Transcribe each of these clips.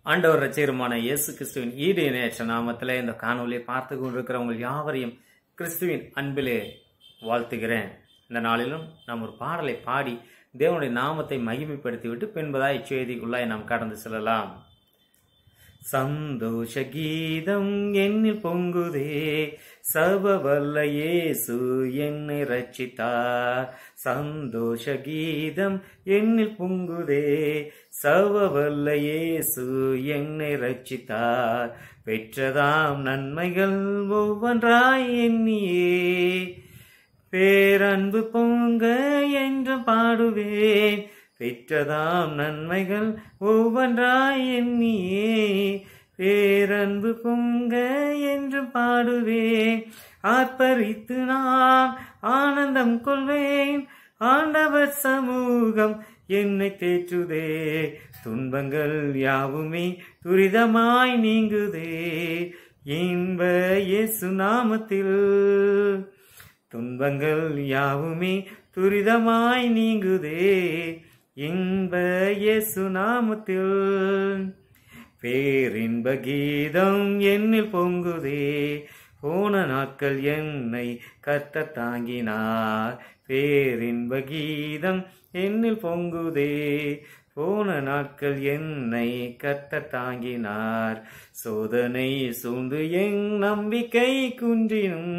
ஆண்டவர் ரட்சகருமான இயேசு கிறிஸ்துவின் ஈடு இணையற்ற நாமத்திலே இந்த காணொலியை பார்த்து கொண்டிருக்கிறவங்க யாவரையும் கிறிஸ்துவின் அன்பிலே வாழ்த்துகிறேன் இந்த நாளிலும் நாம் ஒரு பாடலை பாடி தேவனுடைய நாமத்தை மகிமைப்படுத்திவிட்டு பின்பதாய் இச்செய்திக்குள்ளாய் நாம் கடந்து செல்லலாம் சந்தோஷ கீதம் என்னில் பொங்குதே சர்வ வல்ல இயேசு என்னை ரட்சித்தார் சந்தோஷ கீதம் என்னில் பொங்குதே சர்வ வல்ல இயேசு என்னை ரட்சித்தார் பெற்றதாம் நன்மைகள் ஒவ்வொன்றாய் எண்ணியே பேரன்பு பொங்க என்று பாடுவேன் பெற்றதாம் நன்மைகள் ஒவ்வொன்றாய் எண்ணியே பேரன்பு பொங்க என்று பாடுவேன் ஆர்ப்பரித்து நான் ஆனந்தம் கொள்வேன் ஆண்டவர் சமூகம் என்னை தேற்றுதே துன்பங்கள் யாவுமே துரிதமாய் நீங்குதே இன்ப இயேசு நாமத்தில் துன்பங்கள் யாவுமே துரிதமாய் நீங்குதே இன்ப இயேசு நாமத்தில் பேரின்ப கீதம் என்னில் பொங்குதே போன நாட்கள் என்னை கத்த தாங்கினார் பேரின்ப கீதம் என்னில் பொங்குதே போன நாட்கள் என்னை கத்த தாங்கினார் சோதனை சூழ்ந்து என் நம்பிக்கை குன்றினும்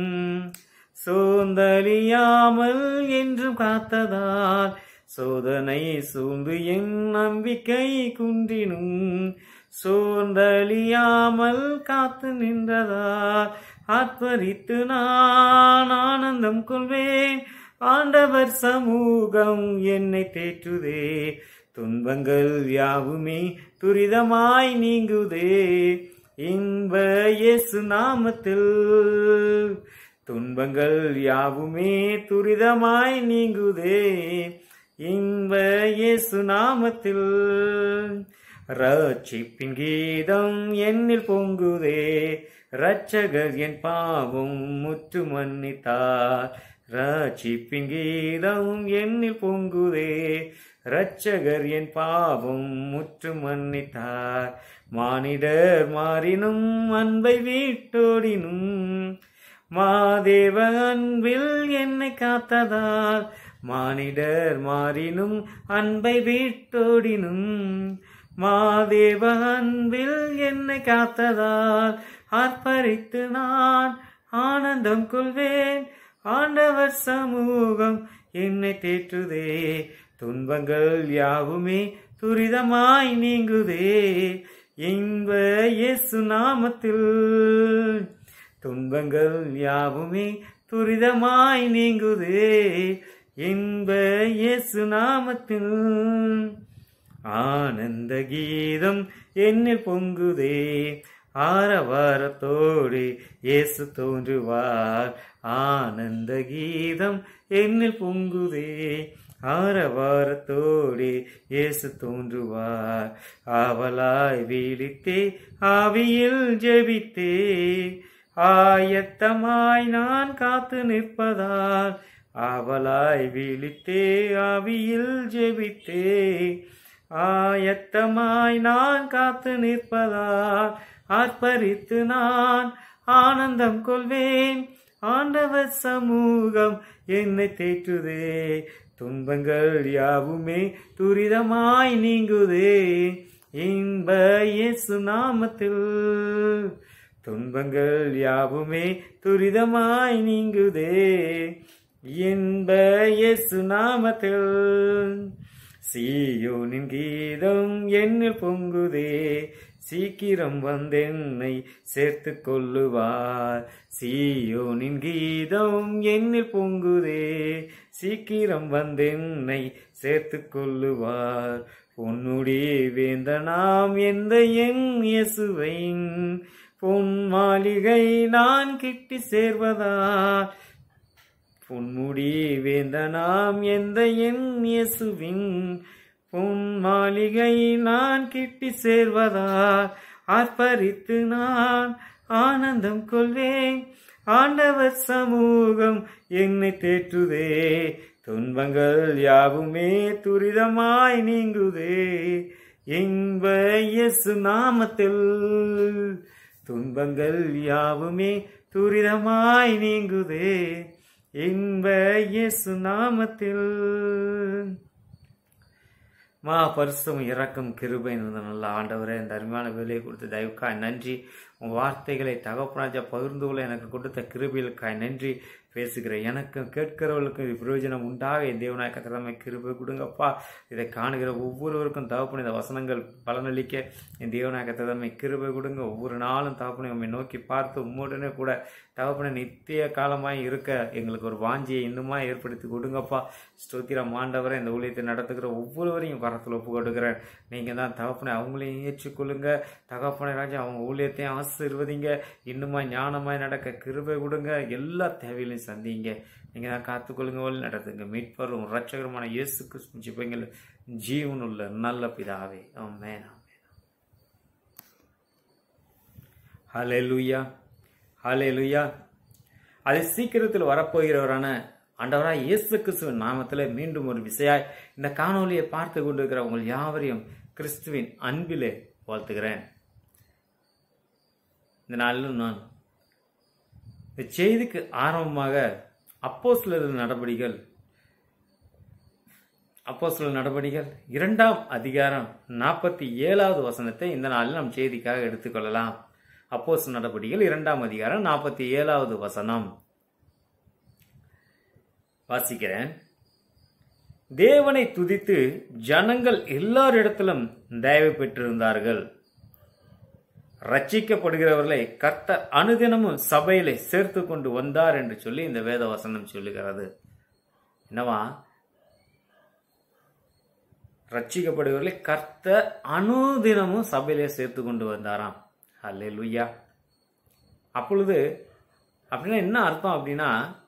சோந்தலியாமல் என்றும் காத்ததால் சோதனை சூழ்ந்து என் நம்பிக்கை குன்றினும் சோர்ந்தலியாமல் காத்து நின்றதால் ஆத்மரித்து நான் ஆனந்தம் கொள்வேன் ஆண்டவர் சமூகம் என்னை தேற்றுதே துன்பங்கள் யாவுமே துரிதமாய் நீங்குதே இன்ப இயேசு நாமத்தில் துன்பங்கள் யாவுமே துரிதமாய் நீங்குதே இன்ப இயேசு நாமத்தில் ரட்சிப்பின் கீதம் என்னில் பொங்குதே இரட்சகர் என் பாவம் முற்று மன்னித்தார் ரட்சிப்பின் கீதம் என்னில் பொங்குதே இரட்சகர் என் பாவம் முற்று மன்னித்தார் மானிடர் மாறினும் அன்பை வீட்டோடினும் மாதேவ அன்பில் என்னை காத்ததால் மானிடர் மாறினும் அன்பை வீட்டோடினும் மாதேவ அன்பில் என்னை காத்ததால் ஆர்ப்பரித்து நான் ஆனந்தம் கொள்வேன் ஆண்டவர் சமூகம் என்னை தேற்றுதே துன்பங்கள் யாவுமே துரிதமாய் நீங்குதே இன்ப இயேசு நாமத்தில் துன்பங்கள் யாவுமே துரிதமாய் நீங்குதே இன்ப இயேசு நாமத்தில் ஆனந்த கீதம் என்னில் பொங்குதே ஆரவாரத்தோடு இயேசு தோன்றுவார் ஆனந்த கீதம் என்னில் பொங்குதே ஆரவாரத்தோடு இயேசு தோன்றுவார் ஆவலாய் வீழித்தே ஆவியில் ஜெபித்தே ஆயத்தமாய் நான் காத்து நிற்பதால் ஆவலாய் விழித்தே ஆவியில் ஜெபித்தே ஆயத்தமாய் நான் காத்து நிற்பதால் ஆர்ப்பரித்து நான் ஆனந்தம் கொள்வேன் ஆண்டவர் சமூகம் என்னை தேற்றுதே துன்பங்கள் யாவுமே துரிதமாய் நீங்குதே இன்ப இயேசு நாமத்தில் துன்பங்கள் யாவுமே துரிதமாய் நீங்குதே இன்ப இயேசு நாமத்தில் சீயோனின் கீதம் என்னில் பொங்குதே சீக்கிரம் வந்தென்னை சேர்த்து கொள்ளுவார் சீயோனின் கீதம் என்னில் பொங்குதே சீக்கிரம் வந்தென்னை சேர்த்து கொள்ளுவார் பொன்னுடி வேந்த நாம் எந்த என் இயேசுவை பொன் மாளிகை நான் கிட்டி சேர்வதா பொன்முடி வேந்த நாம் எந்த என் இயேசுவின் பொன் மாளிகை நான் கிட்டி சேர்வதா ஆர்ப்பரித்து நான் ஆனந்தம் கொள்வேன் ஆண்டவர் சமூகம் என்னை தேற்றுதே துன்பங்கள் யாவுமே துரிதமாய் நீங்குதே இன்ப இயேசு நாமத்தில் துன்பங்கள் யாவுமே துரிதமாய் நீங்குதே இன்ப இயேசு நாமத்தில் மா பரிசும் இறக்கும் கிருபை இருந்த நல்ல ஆண்டவரே இந்த அருமையான வேலையை கொடுத்த தயவுக்காய் நன்றி உன் வார்த்தைகளை தகப்பனாஜா பகிர்ந்து கொள்ள எனக்கு கொடுத்த கிருபைகளுக்காய் நன்றி பேசுகிற எனக்கும் கேட்கிறவர்களுக்கும் இது பிரயோஜனம் உண்டாக என் தேவனாய் கத்திரமை கிருபை கொடுங்கப்பா இதை காணுகிற ஒவ்வொருவருக்கும் தகப்பன இந்த வசனங்கள் பலனளிக்க என் தேவனாய் கத்திரமை கிருபை கொடுங்க ஒவ்வொரு நாளும் தகப்பனை உண்மை நோக்கி பார்த்து உம்முடனே கூட தகப்பனை நித்திய காலமாய் இருக்க எங்களுக்கு ஒரு வாஞ்சியை இன்னுமா ஏற்படுத்தி கொடுங்கப்பா ஸ்தோத்திரம் ஆண்டவரை இந்த ஊழியத்தை நடத்துகிற ஒவ்வொருவரையும் வரத்தில் ஒப்பு கொடுக்குறேன் நீங்கள் தான் தகப்பனை அவங்களையும் ஏற்றுக்கொள்ளுங்க தகப்பனை ராஜா அவங்க ஊழியத்தையும் ஆசீர்வதிங்க இன்னுமா ஞானமாய் நடக்க கிருபை கொடுங்க எல்லா தேவையிலையும் சந்திங்க நீங்கள் தான் காத்துக்கொள்ளுங்க வழி நடத்துங்க மீட்பரும் ரட்சகருமான இயேசு கிறிஸ்து ஜிபங்கள் ஜீவனுள்ள நல்ல பிதாவே ஆமென் ஆமென் ஹலே லூயா ஹலே லூயா அது சீக்கிரத்தில் வரப்போகிறவரான ஆண்டவராய் இயேசு கிறிஸ்துவின் நாமத்தில் மீண்டும் ஒரு விசையாய் இந்த காணொலியை பார்த்து கொண்டிருக்கிற உங்கள் யாவரையும் கிறிஸ்துவின் அன்பிலே வாழ்த்துகிறேன் இந்த நாளிலும் நான் இந்த செய்திக்கு ஆரம்பமாக அப்போ நடவடிக்கைகள் அப்போ நடவடிக்கைகள் இரண்டாம் அதிகாரம் நாற்பத்தி ஏழாவது வசனத்தை இந்த நாளில் நாம் செய்திக்காக எடுத்துக்கொள்ளலாம் அப்போ நடவடிக்கைகள் இரண்டாம் அதிகாரம் நாற்பத்தி ஏழாவது வசனம் வாசிக்கிறேன் தேவனை துதித்து ஜனங்கள் எல்லாரிடத்திலும் தயவு பெற்றிருந்தார்கள் ரட்சிக்கப்படுகிறவர்களை கர்த்தர் அனுதினமும் சபையிலே சேர்த்து கொண்டு வந்தார் என்று சொல்லி இந்த வேத வசனம் சொல்லுகிறது என்னவா ரட்சிக்கப்படுகிறவர்களை கர்த்தர் அனுதினமும் சபையிலே சேர்த்து கொண்டு வந்தாராம் அல்லே லுய்யா அப்பொழுது அப்படின்னா என்ன அர்த்தம் அப்படின்னா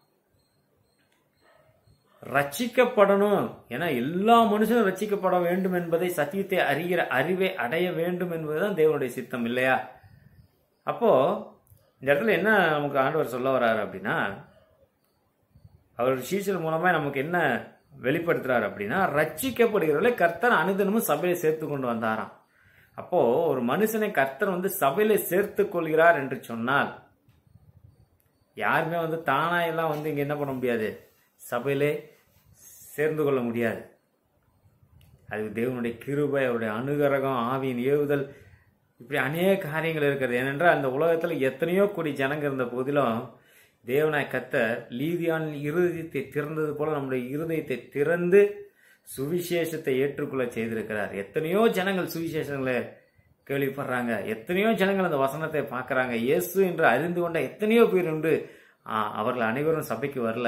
ரட்சிக்கப்படணும் ஏன்னா எல்லா மனுஷனும் ரட்சிக்கப்பட வேண்டும் என்பதை சத்தியத்தை அறிகிற அறிவை அடைய வேண்டும் என்பதுதான் தேவனுடைய சித்தம் இல்லையா அப்போ இந்த இடத்துல என்ன நமக்கு ஆண்டவர் சொல்ல வர்றாரு அப்படின்னா அவர் சீசல் மூலமா நமக்கு என்ன வெளிப்படுத்துறாரு அப்படின்னா ரட்சிக்கப்படுகிறவர்களை கர்த்தர் அனுதினமும் சபையை சேர்த்து கொண்டு வந்தாராம் அப்போ ஒரு மனுஷனை கர்த்தர் வந்து சபையில சேர்த்து கொள்கிறார் என்று சொன்னால் யாருமே வந்து தானா எல்லாம் வந்து இங்க என்ன பண்ண முடியாது சபையிலே சேர்ந்து கொள்ள முடியாது அது தேவனுடைய கிருபை அவருடைய அனுகரகம் ஆவியின் ஏவுதல் இப்படி அநேக காரியங்கள் இருக்கிறது ஏனென்றால் அந்த உலகத்தில் எத்தனையோ கோடி ஜனங்க இருந்த போதிலும் தேவனாய் கத்த லீதியான் இருதயத்தை திறந்தது போல நம்முடைய இருதயத்தை திறந்து சுவிசேஷத்தை ஏற்றுக்கொள்ள செய்திருக்கிறார் எத்தனையோ ஜனங்கள் சுவிசேஷங்களை கேள்விப்படுறாங்க எத்தனையோ ஜனங்கள் அந்த வசனத்தை பார்க்கறாங்க இயேசு என்று அறிந்து கொண்ட எத்தனையோ பேர் உண்டு ஆ, அவர்கள் அனைவரும் சபைக்கு வரல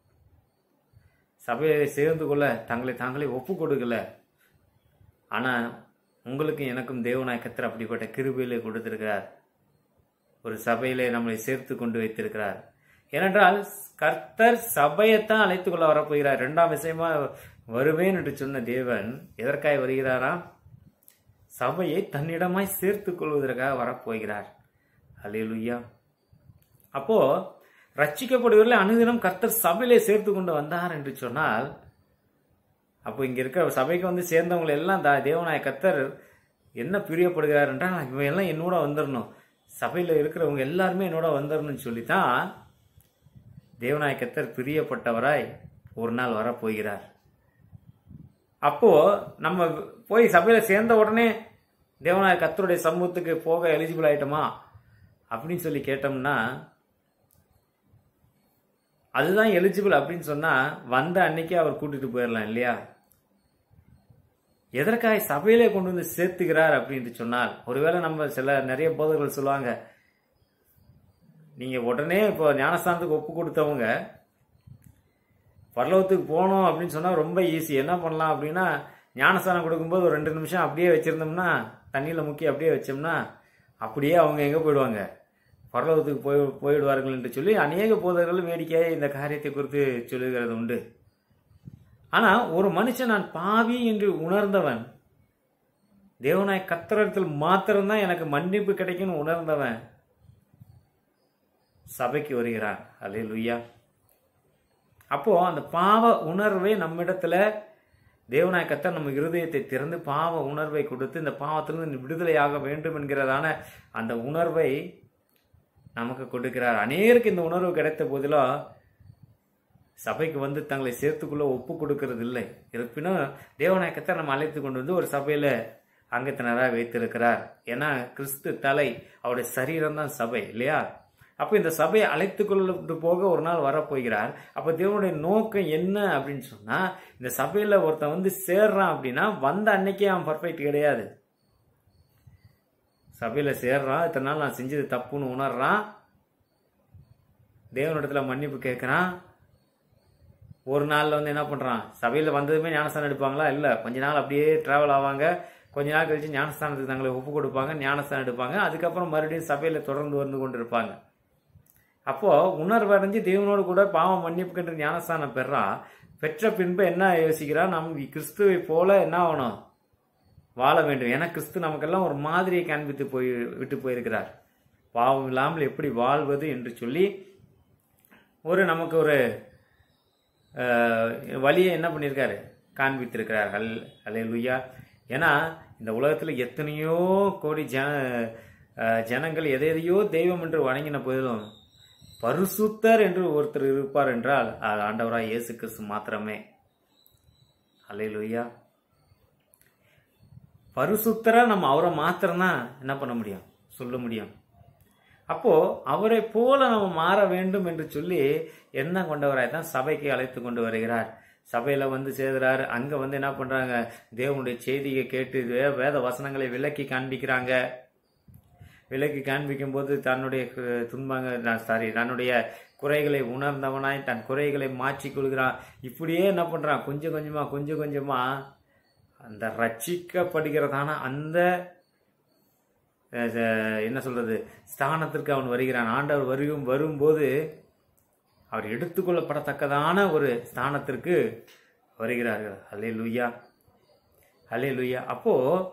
சபையை சேர்ந்து கொள்ள தங்களை தாங்களே ஒப்பு கொடுக்கல ஆனா உங்களுக்கு எனக்கும் தேவனாய் கத்தர் அப்படிப்பட்ட கிருபையிலே கொடுத்திருக்கிறார் ஒரு சபையிலே நம்மளை சேர்த்து கொண்டு வைத்திருக்கிறார் ஏனென்றால் கர்த்தர் சபையைத்தான் அழைத்துக் கொள்ள வரப்போகிறார் இரண்டாம் விஷயமா வருவேன் என்று சொன்ன தேவன் எதற்காக வருகிறாராம் சபையை தன்னிடமாய் சேர்த்துக் கொள்வதற்காக வரப்போகிறார் அல்லேலூயா அப்போ ரட்சிக்கப்படுவதில் அனுதினம் கர்த்தர் சபையிலே சேர்த்து கொண்டு வந்தார் என்று சொன்னால் அப்போ இங்க இருக்கிற சபைக்கு வந்து சேர்ந்தவங்க எல்லாம் தா- தேவனாய கர்த்தர் என்ன பிரியப்படுகிறார் என்றால் இவன் எல்லாம் என்னோட வந்துடணும் சபையில இருக்கிறவங்க எல்லாருமே என்னோட வந்துடணும்னு சொல்லித்தான் தேவனாய கர்த்தர் பிரியப்பட்டவராய் ஒரு நாள் வரப்போகிறார் அப்போ நம்ம போய் சபையில சேர்ந்த உடனே தேவனாய கர்த்தருடைய சமூகத்துக்கு போக எலிஜிபிள் ஆயிட்டோமா அப்படின்னு சொல்லி கேட்டோம்னா அதுதான் எலிஜிபிள் அப்படின்னு சொன்னா வந்த அன்னைக்கு அவர் கூட்டிட்டு போயிடலாம் இல்லையா எதற்காக சபையிலே கொண்டு வந்து சேர்த்துக்கிறார் அப்படின்னு சொன்னால் ஒருவேளை நம்ம சில நிறைய போதர்கள் சொல்லுவாங்க நீங்க உடனே இப்போ ஞானஸ்தானத்துக்கு ஒப்பு கொடுத்தவங்க பரலோகத்துக்கு போகணும் அப்படின்னு சொன்னா ரொம்ப ஈஸி என்ன பண்ணலாம் அப்படின்னா ஞானஸ்தானம் கொடுக்கும்போது ஒரு ரெண்டு நிமிஷம் அப்படியே வச்சிருந்தோம்னா தண்ணியில முக்கி அப்படியே வச்சோம்னா அப்படியே அவங்க எங்க போயிடுவாங்க பரலோகத்துக்கு போய் போயிடுவார்கள் என்று சொல்லி அநேக போதர்கள் வேடிக்கையாக இந்த காரியத்தை குறித்து சொல்லுகிறது உண்டு ஆனா ஒரு மனுஷன் நான் பாவி என்று உணர்ந்தவன் தேவனாய் கத்திரத்தில் மாத்திரம்தான் எனக்கு மன்னிப்பு கிடைக்கும்னு உணர்ந்தவன் சபைக்கு வருகிறான் அல்லே அப்போ அந்த பாவ உணர்வை நம்மிடத்துல தேவனாய் கத்தர் நம்ம இருதயத்தை திறந்து பாவ உணர்வை கொடுத்து இந்த பாவத்திலிருந்து விடுதலையாக வேண்டும் என்கிறதான அந்த உணர்வை நமக்கு கொடுக்கிறார் அநேருக்கு இந்த உணர்வு கிடைத்த போதிலும் சபைக்கு வந்து தங்களை சேர்த்துக்குள்ள ஒப்பு கொடுக்கறது இல்லை இருப்பினும் தேவநாயக்கத்தை நம்ம அழைத்து கொண்டு வந்து ஒரு சபையில அங்கத்தினராக வைத்திருக்கிறார் ஏன்னா கிறிஸ்து தலை அவருடைய சரீரம் தான் சபை இல்லையா அப்போ இந்த சபையை அழைத்து கொண்டு போக ஒரு நாள் வரப்போகிறார் அப்போ தேவனுடைய நோக்கம் என்ன அப்படின்னு சொன்னா இந்த சபையில ஒருத்தன் வந்து சேர்றான் அப்படின்னா வந்த அன்னைக்கே அவன் பர்ஃபெக்ட் கிடையாது சபையில சேர்றான் இத்தனை நாள் நான் செஞ்சது தப்புன்னு உணர்றான் தேவனிடத்துல மன்னிப்பு கேட்கறான் ஒரு நாள்ல வந்து என்ன பண்றான் சபையில வந்ததுமே ஞானஸ்தானம் எடுப்பாங்களா இல்ல கொஞ்ச நாள் அப்படியே டிராவல் ஆவாங்க கொஞ்ச நாள் கழிச்சு ஞானஸ்தானத்துக்கு தங்களை ஒப்பு கொடுப்பாங்க ஞானஸ்தானம் எடுப்பாங்க அதுக்கப்புறம் மறுபடியும் சபையில தொடர்ந்து வந்து கொண்டு இருப்பாங்க அப்போ உணர்வடைஞ்சு தேவனோடு கூட பாவம் மன்னிப்புக்கின்ற ஞானஸ்தானம் பெறான் பெற்ற பின்பு என்ன யோசிக்கிறான் நம் கிறிஸ்துவை போல என்ன ஆகணும் வாழ வேண்டும் ஏன்னா கிறிஸ்து நமக்கெல்லாம் ஒரு மாதிரியை காண்பித்து போய் விட்டு போயிருக்கிறார் பாவம் இல்லாமல் எப்படி வாழ்வது என்று சொல்லி ஒரு நமக்கு ஒரு அஹ், வழியை என்ன பண்ணியிருக்காரு காண்பித்திருக்கிறார் ஹல் ஹலே லுய்யா ஏன்னா இந்த உலகத்தில் எத்தனையோ கோடி ஜன அஹ், ஜனங்கள் எதை எதையோ தெய்வம் என்று வணங்கின போதிலும் பரிசுத்தர் என்று ஒருத்தர் இருப்பார் என்றால் அது ஆண்டவராய் இயேசு கிறிஸ்து மாத்திரமே ஹலே லுய்யா பரிசுத்தரா நம்ம அவரை மாத்திரம்தான் என்ன பண்ண முடியும் சொல்ல முடியும் அப்போ அவரை போல நம்ம மாற வேண்டும் என்று சொல்லி என்ன கொண்டவராய் தான் சபைக்கு அழைத்து கொண்டு வருகிறார் சபையில வந்து சேர்கிறார் அங்க வந்து என்ன பண்றாங்க தேவனுடைய செய்தியை கேட்டு வே- வேத வசனங்களை விளக்கி காண்பிக்கிறாங்க விலக்கி காண்பிக்கும் போது தன்னுடைய கு- துன்பங்க சாரி தன்னுடைய குறைகளை உணர்ந்தவனாய் தன் குறைகளை மாற்றிக் கொள்கிறான் இப்படியே என்ன பண்றான் கொஞ்சம் கொஞ்சமா கொஞ்சம் கொஞ்சமா அந்த ரட்சிக்கப்படுகிறதான அந்த அஹ், அஹ், என்ன சொல்றது ஸ்தானத்திற்கு அவன் வருகிறான் ஆண்டவர் வருகும் வரும்போது அவர் எடுத்துக்கொள்ளப்படத்தக்கதான ஒரு ஸ்தானத்திற்கு வருகிறார்கள் ஹலே லுய்யா ஹலே லுய்யா அப்போ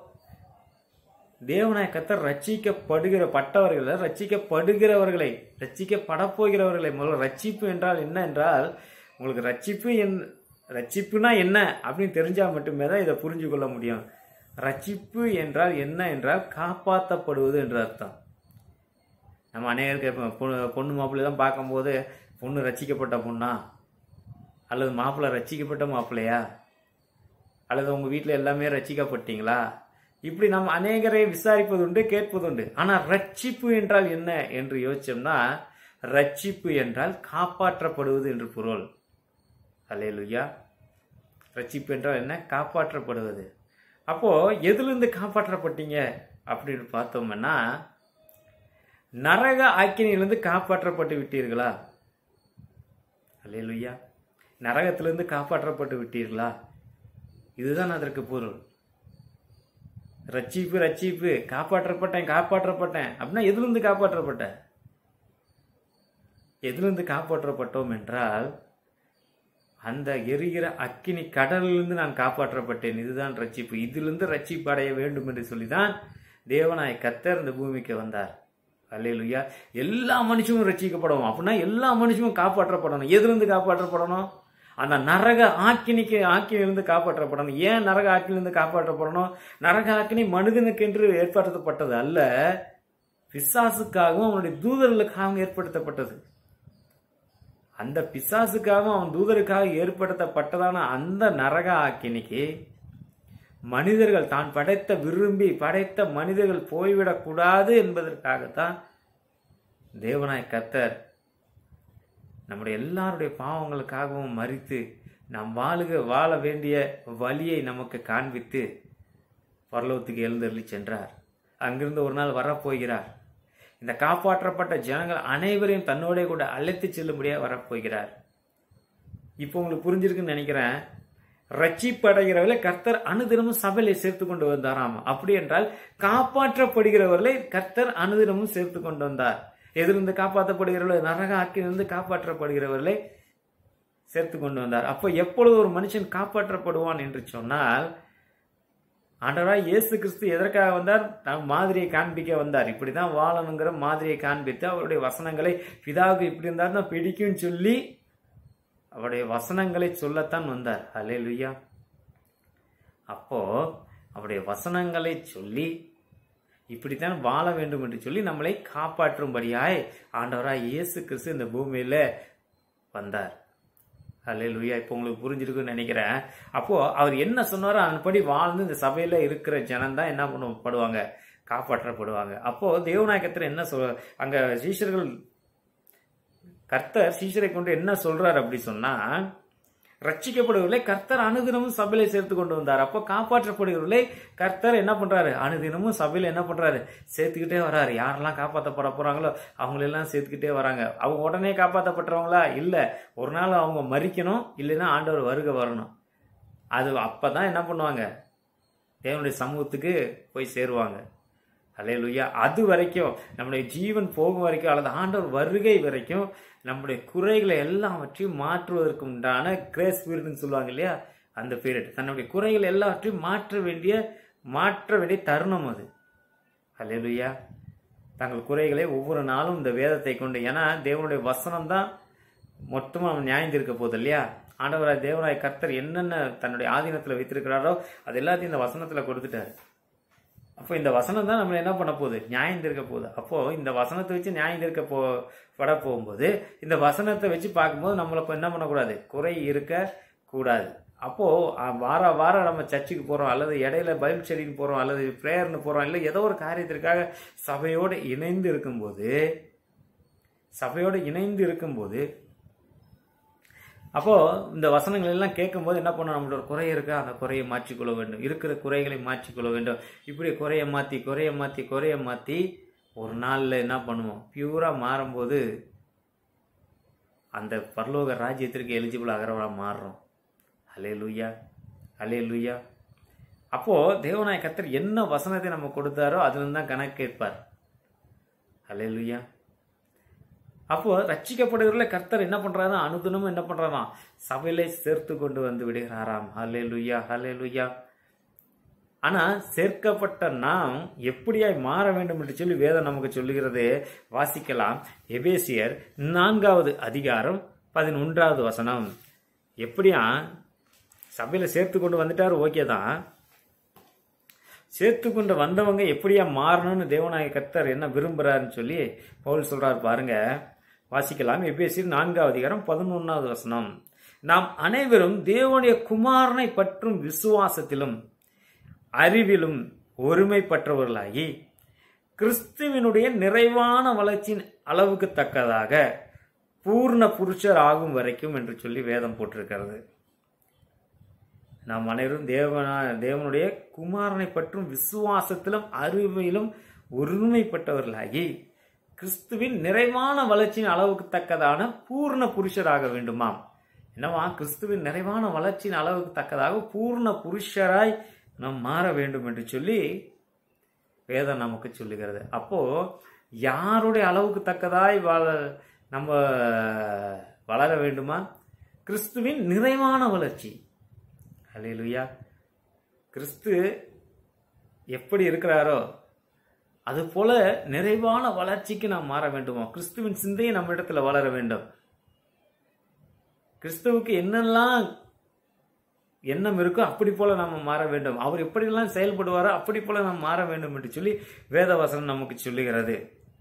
தேவனாய கத்தர் ரட்சிக்கப்படுகிற பட்டவர்களை ரட்சிக்கப்படுகிறவர்களை ரட்சிக்கப்பட போகிறவர்களை முதல்ல ரட்சிப்பு என்றால் என்ன என்றால் உங்களுக்கு ரட்சிப்பு என் ரட்சிப்புனா என்ன அப்படின்னு தெரிஞ்சா மட்டுமே தான் இதை புரிஞ்சு கொள்ள முடியும் ரட்சிப்பு என்றால் என்ன என்றால் காப்பாற்றப்படுவது என்று அர்த்தம் நம்ம அநேகருக்கு இப்ப பொண்ணு பொண்ணு மாப்பிள்ளை தான் பார்க்கும்போது பொண்ணு ரட்சிக்கப்பட்ட பொண்ணா அல்லது மாப்பிள்ளை ரட்சிக்கப்பட்ட மாப்பிள்ளையா அல்லது உங்க வீட்டில் எல்லாமே ரட்சிக்கப்பட்டீங்களா இப்படி நம்ம அநேகரை விசாரிப்பதுண்டு கேட்பதுண்டு ஆனா ரட்சிப்பு என்றால் என்ன என்று யோசிச்சோம்னா ரட்சிப்பு என்றால் காப்பாற்றப்படுவது என்று பொருள் அல்லேலுயா ரட்சிப்பு என்றால் என்ன காப்பாற்றப்படுவது அப்போ எதிலிருந்து காப்பாற்றப்பட்டீங்க அப்படின்னு பார்த்தோம்னா நரக ஆக்கினியிலிருந்து காப்பாற்றப்பட்டு விட்டீர்களா அல்லேலுயா நரகத்திலிருந்து காப்பாற்றப்பட்டு விட்டீர்களா இதுதான் அதற்கு பொருள் ரட்சிப்பு ரட்சிப்பு காப்பாற்றப்பட்டேன் காப்பாற்றப்பட்டேன் அப்படின்னா எதிலிருந்து காப்பாற்றப்பட்டேன் எதிலிருந்து காப்பாற்றப்பட்டோம் என்றால் அந்த எரிகிற அக்கினி கடலிலிருந்து நான் காப்பாற்றப்பட்டேன் இதுதான் ரட்சிப்பு இதிலிருந்து ரட்சிப்பு அடைய வேண்டும் என்று சொல்லிதான் தேவனாய் கத்தர் இந்த பூமிக்கு வந்தார் அல்லேலுயா எல்லா மனுஷனும் ரட்சிக்கப்படணும் அப்படின்னா எல்லா மனுஷனும் காப்பாற்றப்படணும் எதிலிருந்து காப்பாற்றப்படணும் அந்த நரக ஆக்கினிக்கு ஆக்கினிலிருந்து காப்பாற்றப்படணும் ஏன் நரக ஆக்கினிலிருந்து காப்பாற்றப்படணும் நரக ஆக்கினி மனிதனுக்கென்று ஏற்படுத்தப்பட்டது அல்ல பிசாசுக்காகவும் அவனுடைய தூதர்களுக்காகவும் ஏற்படுத்தப்பட்டது அந்த பிசாசுக்காகவும் அவன் தூதருக்காக ஏற்படுத்தப்பட்டதான அந்த நரக ஆக்கினிக்கு மனிதர்கள் தான் படைத்த விரும்பி படைத்த மனிதர்கள் போய்விடக்கூடாது என்பதற்காகத்தான் தேவனாய் கத்தர் நம்முடைய எல்லாருடைய பாவங்களுக்காகவும் மறித்து நாம் வாழுக வாழ வேண்டிய வழியை நமக்கு காண்பித்து பரலோகத்துக்கு எழுந்தருளி சென்றார் அங்கிருந்து ஒரு நாள் வரப்போகிறார் இந்த காப்பாற்றப்பட்ட ஜனங்கள் அனைவரையும் தன்னோட கூட அழைத்து செல்லும்படியாக வரப்போகிறார் இப்போ உங்களுக்கு புரிஞ்சிருக்குன்னு நினைக்கிறேன் ரட்சிப்படைகிறவர்களை கர்த்தர் அனுதினமும் சபையில சேர்த்து கொண்டு வந்தாராம் அப்படி என்றால் காப்பாற்றப்படுகிறவர்களை கர்த்தர் அனுதினமும் சேர்த்து கொண்டு வந்தார் எதிலிருந்து காப்பாற்றப்படுகிறவர்கள் நரக ஆக்கிலிருந்து காப்பாற்றப்படுகிறவர்களை சேர்த்து கொண்டு வந்தார் அப்போ எப்பொழுது ஒரு மனுஷன் காப்பாற்றப்படுவான் என்று சொன்னால் ஆண்டவராய் இயேசு கிறிஸ்து எதற்காக வந்தார் நம் மாதிரியை காண்பிக்க வந்தார் இப்படிதான் வாழணுங்கிற மாதிரியை காண்பித்து அவருடைய வசனங்களை பிதாவுக்கு இப்படி இருந்தார் தான் பிடிக்கும்னு சொல்லி அவருடைய வசனங்களை சொல்லத்தான் வந்தார் ஹலே லுய்யா அப்போ அவருடைய வசனங்களை சொல்லி இப்படித்தான் வாழ வேண்டும் என்று சொல்லி நம்மளை காப்பாற்றும்படியாய் ஆண்டவராய் இயேசு கிறிஸ்து இந்த பூமியில வந்தார் அல்லேலூயா இப்போ உங்களுக்கு புரிஞ்சிருக்குன்னு நினைக்கிறேன் அப்போ அவர் என்ன சொன்னாரோ அதன்படி வாழ்ந்து இந்த சபையில இருக்கிற ஜனம் தான் என்ன பண்ண படுவாங்க காப்பாற்றப்படுவாங்க அப்போ தேவநாயகத்தில் என்ன சொல் அங்க சீஷர்கள் கர்த்தர் சீஷரை கொண்டு என்ன சொல்றார் அப்படி சொன்னா ரட்சிக்கப்படுவர்களை கர்த்தர் அனுதினமும் சபையில சேர்த்து கொண்டு வந்தார் அப்போ காப்பாற்றப்படுகிறவர்களை கர்த்தர் என்ன பண்றாரு அனுதினமும் சபையில என்ன பண்றாரு சேர்த்துக்கிட்டே வராரு யாரெல்லாம் காப்பாற்றப்பட போறாங்களோ அவங்களெல்லாம் சேர்த்துக்கிட்டே வராங்க அவங்க உடனே காப்பாற்றப்பட்டவங்களா இல்ல ஒரு நாள் அவங்க மறிக்கணும் இல்லைன்னா ஆண்டவர் வருக வரணும் அது அப்பதான் என்ன பண்ணுவாங்க தேவனுடைய சமூகத்துக்கு போய் சேருவாங்க அல்லேலூயா அது வரைக்கும் நம்முடைய ஜீவன் போகும் வரைக்கும் அல்லது ஆண்டவர் வருகை வரைக்கும் நம்முடைய குறைகளை எல்லாவற்றையும் மாற்றுவதற்கு உண்டான கிரேஸ் பீரியட்னு சொல்லுவாங்க இல்லையா அந்த பீரியட் தன்னுடைய குறைகள் எல்லாவற்றையும் மாற்ற வேண்டிய மாற்ற வேண்டிய தருணம் அது அல்லேலூயா தங்கள் குறைகளை ஒவ்வொரு நாளும் இந்த வேதத்தை கொண்டு ஏன்னா தேவனுடைய வசனம் தான் மொத்தமாக அவன் நியாயந்திருக்க போகுது இல்லையா ஆண்டவராய் தேவராய் கர்த்தர் என்னென்ன தன்னுடைய ஆதீனத்தில் வைத்திருக்கிறாரோ அது எல்லாத்தையும் இந்த வசனத்தில் கொடுத்துட்டாரு அப்போ இந்த வசனம் தான் நம்மளை என்ன பண்ண போகுது நியாயம் தீர்க்க போகுது அப்போ இந்த வசனத்தை வச்சு நியாயம் தீர்க்க போ பட போகும்போது இந்த வசனத்தை வச்சு பார்க்கும்போது நம்மளை இப்போ என்ன பண்ணக்கூடாது குறை இருக்க கூடாது அப்போ அஹ், வார வாரம் நம்ம சர்ச்சுக்கு போறோம் அல்லது இடையில பைபிள் ஸ்டடிக்கு போறோம் அல்லது ப்ரேயர்னு போறோம் இல்லை ஏதோ ஒரு காரியத்திற்காக சபையோடு இணைந்து இருக்கும்போது சபையோடு இணைந்து இருக்கும்போது அப்போ இந்த வசனங்கள் எல்லாம் கேட்கும்போது என்ன பண்ணணும் நம்மளோட குறை இருக்கா அந்த குறையை மாற்றிக்கொள்ள வேண்டும் இருக்கிற குறைகளை மாற்றிக்கொள்ள வேண்டும் இப்படி குறைய மாத்தி குறைய மாத்தி குறைய மாத்தி ஒரு நாள்ல என்ன பண்ணுவோம் பியூரா மாறும்போது அந்த பரலோக ராஜ்யத்திற்கு எலிஜிபிள் ஆகிறவரா மாறுறோம் அலே லுய்யா அலே லுய்யா அப்போ தேவநாய கர்த்தர் என்ன வசனத்தை நம்ம கொடுத்தாரோ அதுல தான் கணக்கு கேட்பார் அலே லுய்யா அப்போ ரட்சிக்கப்படுகிறவர்களை கர்த்தர் என்ன பண்றாரா அனுதினமும் என்ன பண்றாராம் சபையிலே சேர்த்து கொண்டு வந்து விடுகிறாராம் ஹலே லுய்யா ஹலே லுய்யா ஆனா சேர்க்கப்பட்ட நாம் எப்படியாய் மாற வேண்டும் என்று சொல்லி வேதம் நமக்கு சொல்லுகிறது வாசிக்கலாம் எபேசியர் நான்காவது அதிகாரம் பதினொன்றாவது வசனம் எப்படியா சபையில சேர்த்து கொண்டு வந்துட்டாரு ஓகே தான் சேர்த்து கொண்டு வந்தவங்க எப்படியா மாறணும்னு தேவநாய கர்த்தர் என்ன விரும்புறாருன்னு சொல்லி பவுல் சொல்றாரு பாருங்க வாசிக்கலாம் எபேசியர் நான்காவது அதிகாரம் பதினொன்னாவது வசனம் நாம் அனைவரும் தேவனுடைய குமாரனை பற்றும் விசுவாசத்திலும் அறிவிலும் ஒருமைப்பட்டவர்களாகி கிறிஸ்துவினுடைய நிறைவான வளர்ச்சியின் அளவுக்கு தக்கதாக பூர்ண புருஷர் ஆகும் வரைக்கும் என்று சொல்லி வேதம் போட்டிருக்கிறது நாம் அனைவரும் தேவனா தேவனுடைய குமாரனை பற்றும் விசுவாசத்திலும் அறிவிலும் ஒருமைப்பட்டவர்களாகி கிறிஸ்துவின் நிறைவான வளர்ச்சியின் அளவுக்கு தக்கதான பூர்ண புருஷராக வேண்டுமாம் என்னவா கிறிஸ்துவின் நிறைவான வளர்ச்சியின் அளவுக்கு தக்கதாக பூர்ண புருஷராய் நாம் மாற வேண்டும் என்று சொல்லி வேதம் நமக்கு சொல்லுகிறது அப்போ யாருடைய அளவுக்கு தக்கதாய் வாழ நம்ம வளர வேண்டுமா கிறிஸ்துவின் நிறைவான வளர்ச்சி ஹalleluya கிறிஸ்து எப்படி இருக்கிறாரோ அது போல நிறைவான வளர்ச்சிக்கு நாம் மாற வேண்டுமா கிறிஸ்துவின் சிந்தையை நம்ம இடத்துல வளர வேண்டும் கிறிஸ்துவுக்கு என்னெல்லாம் எண்ணம் இருக்கோ அப்படி போல நம்ம மாற வேண்டும் அவர் எப்படியெல்லாம் செயல்படுவாரோ அப்படி போல நாம் மாற வேண்டும் என்று சொல்லி வேதவசனம் நமக்கு சொல்லுகிறது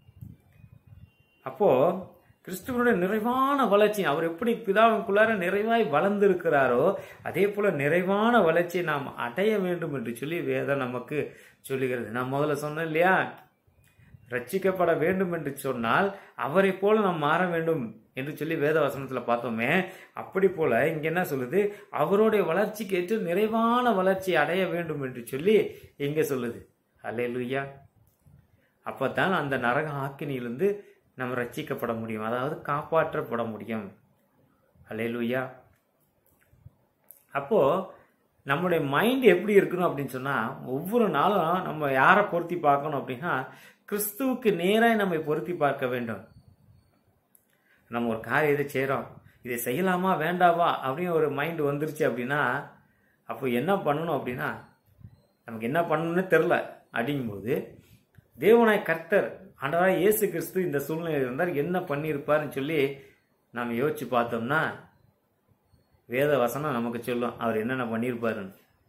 அப்போ கிறிஸ்துவனுடைய நிறைவான வளர்ச்சி அவர் எப்படி பிதாவுக்குள்ளார நிறைவாய் வளர்ந்திருக்கிறாரோ அதே போல நிறைவான வளர்ச்சியை நாம் அடைய வேண்டும் என்று சொல்லி வேதம் நமக்கு சொல்லுகிறது நான் முதல்ல சொன்னேன் இல்லையா ரட்சிக்கப்பட வேண்டும் என்று சொன்னால் அவரை போல நாம் மாற வேண்டும் என்று சொல்லி வேத வசனத்துல பார்த்தோமே அப்படி போல இங்க என்ன சொல்லுது அவருடைய வளர்ச்சிக்கு ஏற்று நிறைவான வளர்ச்சி அடைய வேண்டும் என்று சொல்லி இங்க சொல்லுது அல்லேலூயா அப்பதான் அந்த நரக ஆக்கினியிலிருந்து நம்ம ரட்சிக்கப்பட முடியும் அதாவது காப்பாற்றப்பட முடியும் அல்லேலூயா அப்போ நம்முடைய மைண்ட் எப்படி இருக்கணும் அப்படின்னு சொன்னா ஒவ்வொரு நாளும் நம்ம யாரை பொருத்தி பார்க்கணும் அப்படின்னா கிறிஸ்துவுக்கு நேராக நம்மை பொருத்தி பார்க்க வேண்டும் நம்ம ஒரு காரியத்தை செய்கிறோம் இதை செய்யலாமா வேண்டாவா அப்படின்னு ஒரு மைண்டு வந்துருச்சு அப்படின்னா அப்போ என்ன பண்ணணும் அப்படின்னா நமக்கு என்ன பண்ணணும்னு தெரில அப்படிங்கும்போது தேவனாய் கர்த்தர் ஆண்டவராய் இயேசு கிறிஸ்து இந்த சூழ்நிலையில் இருந்தார் என்ன பண்ணியிருப்பாருன்னு சொல்லி நாம் யோசிச்சு பார்த்தோம்னா வேத வசனம் நமக்கு சொல்லும் அவர் என்னென்ன பண்ணியிருப்பாருன்னு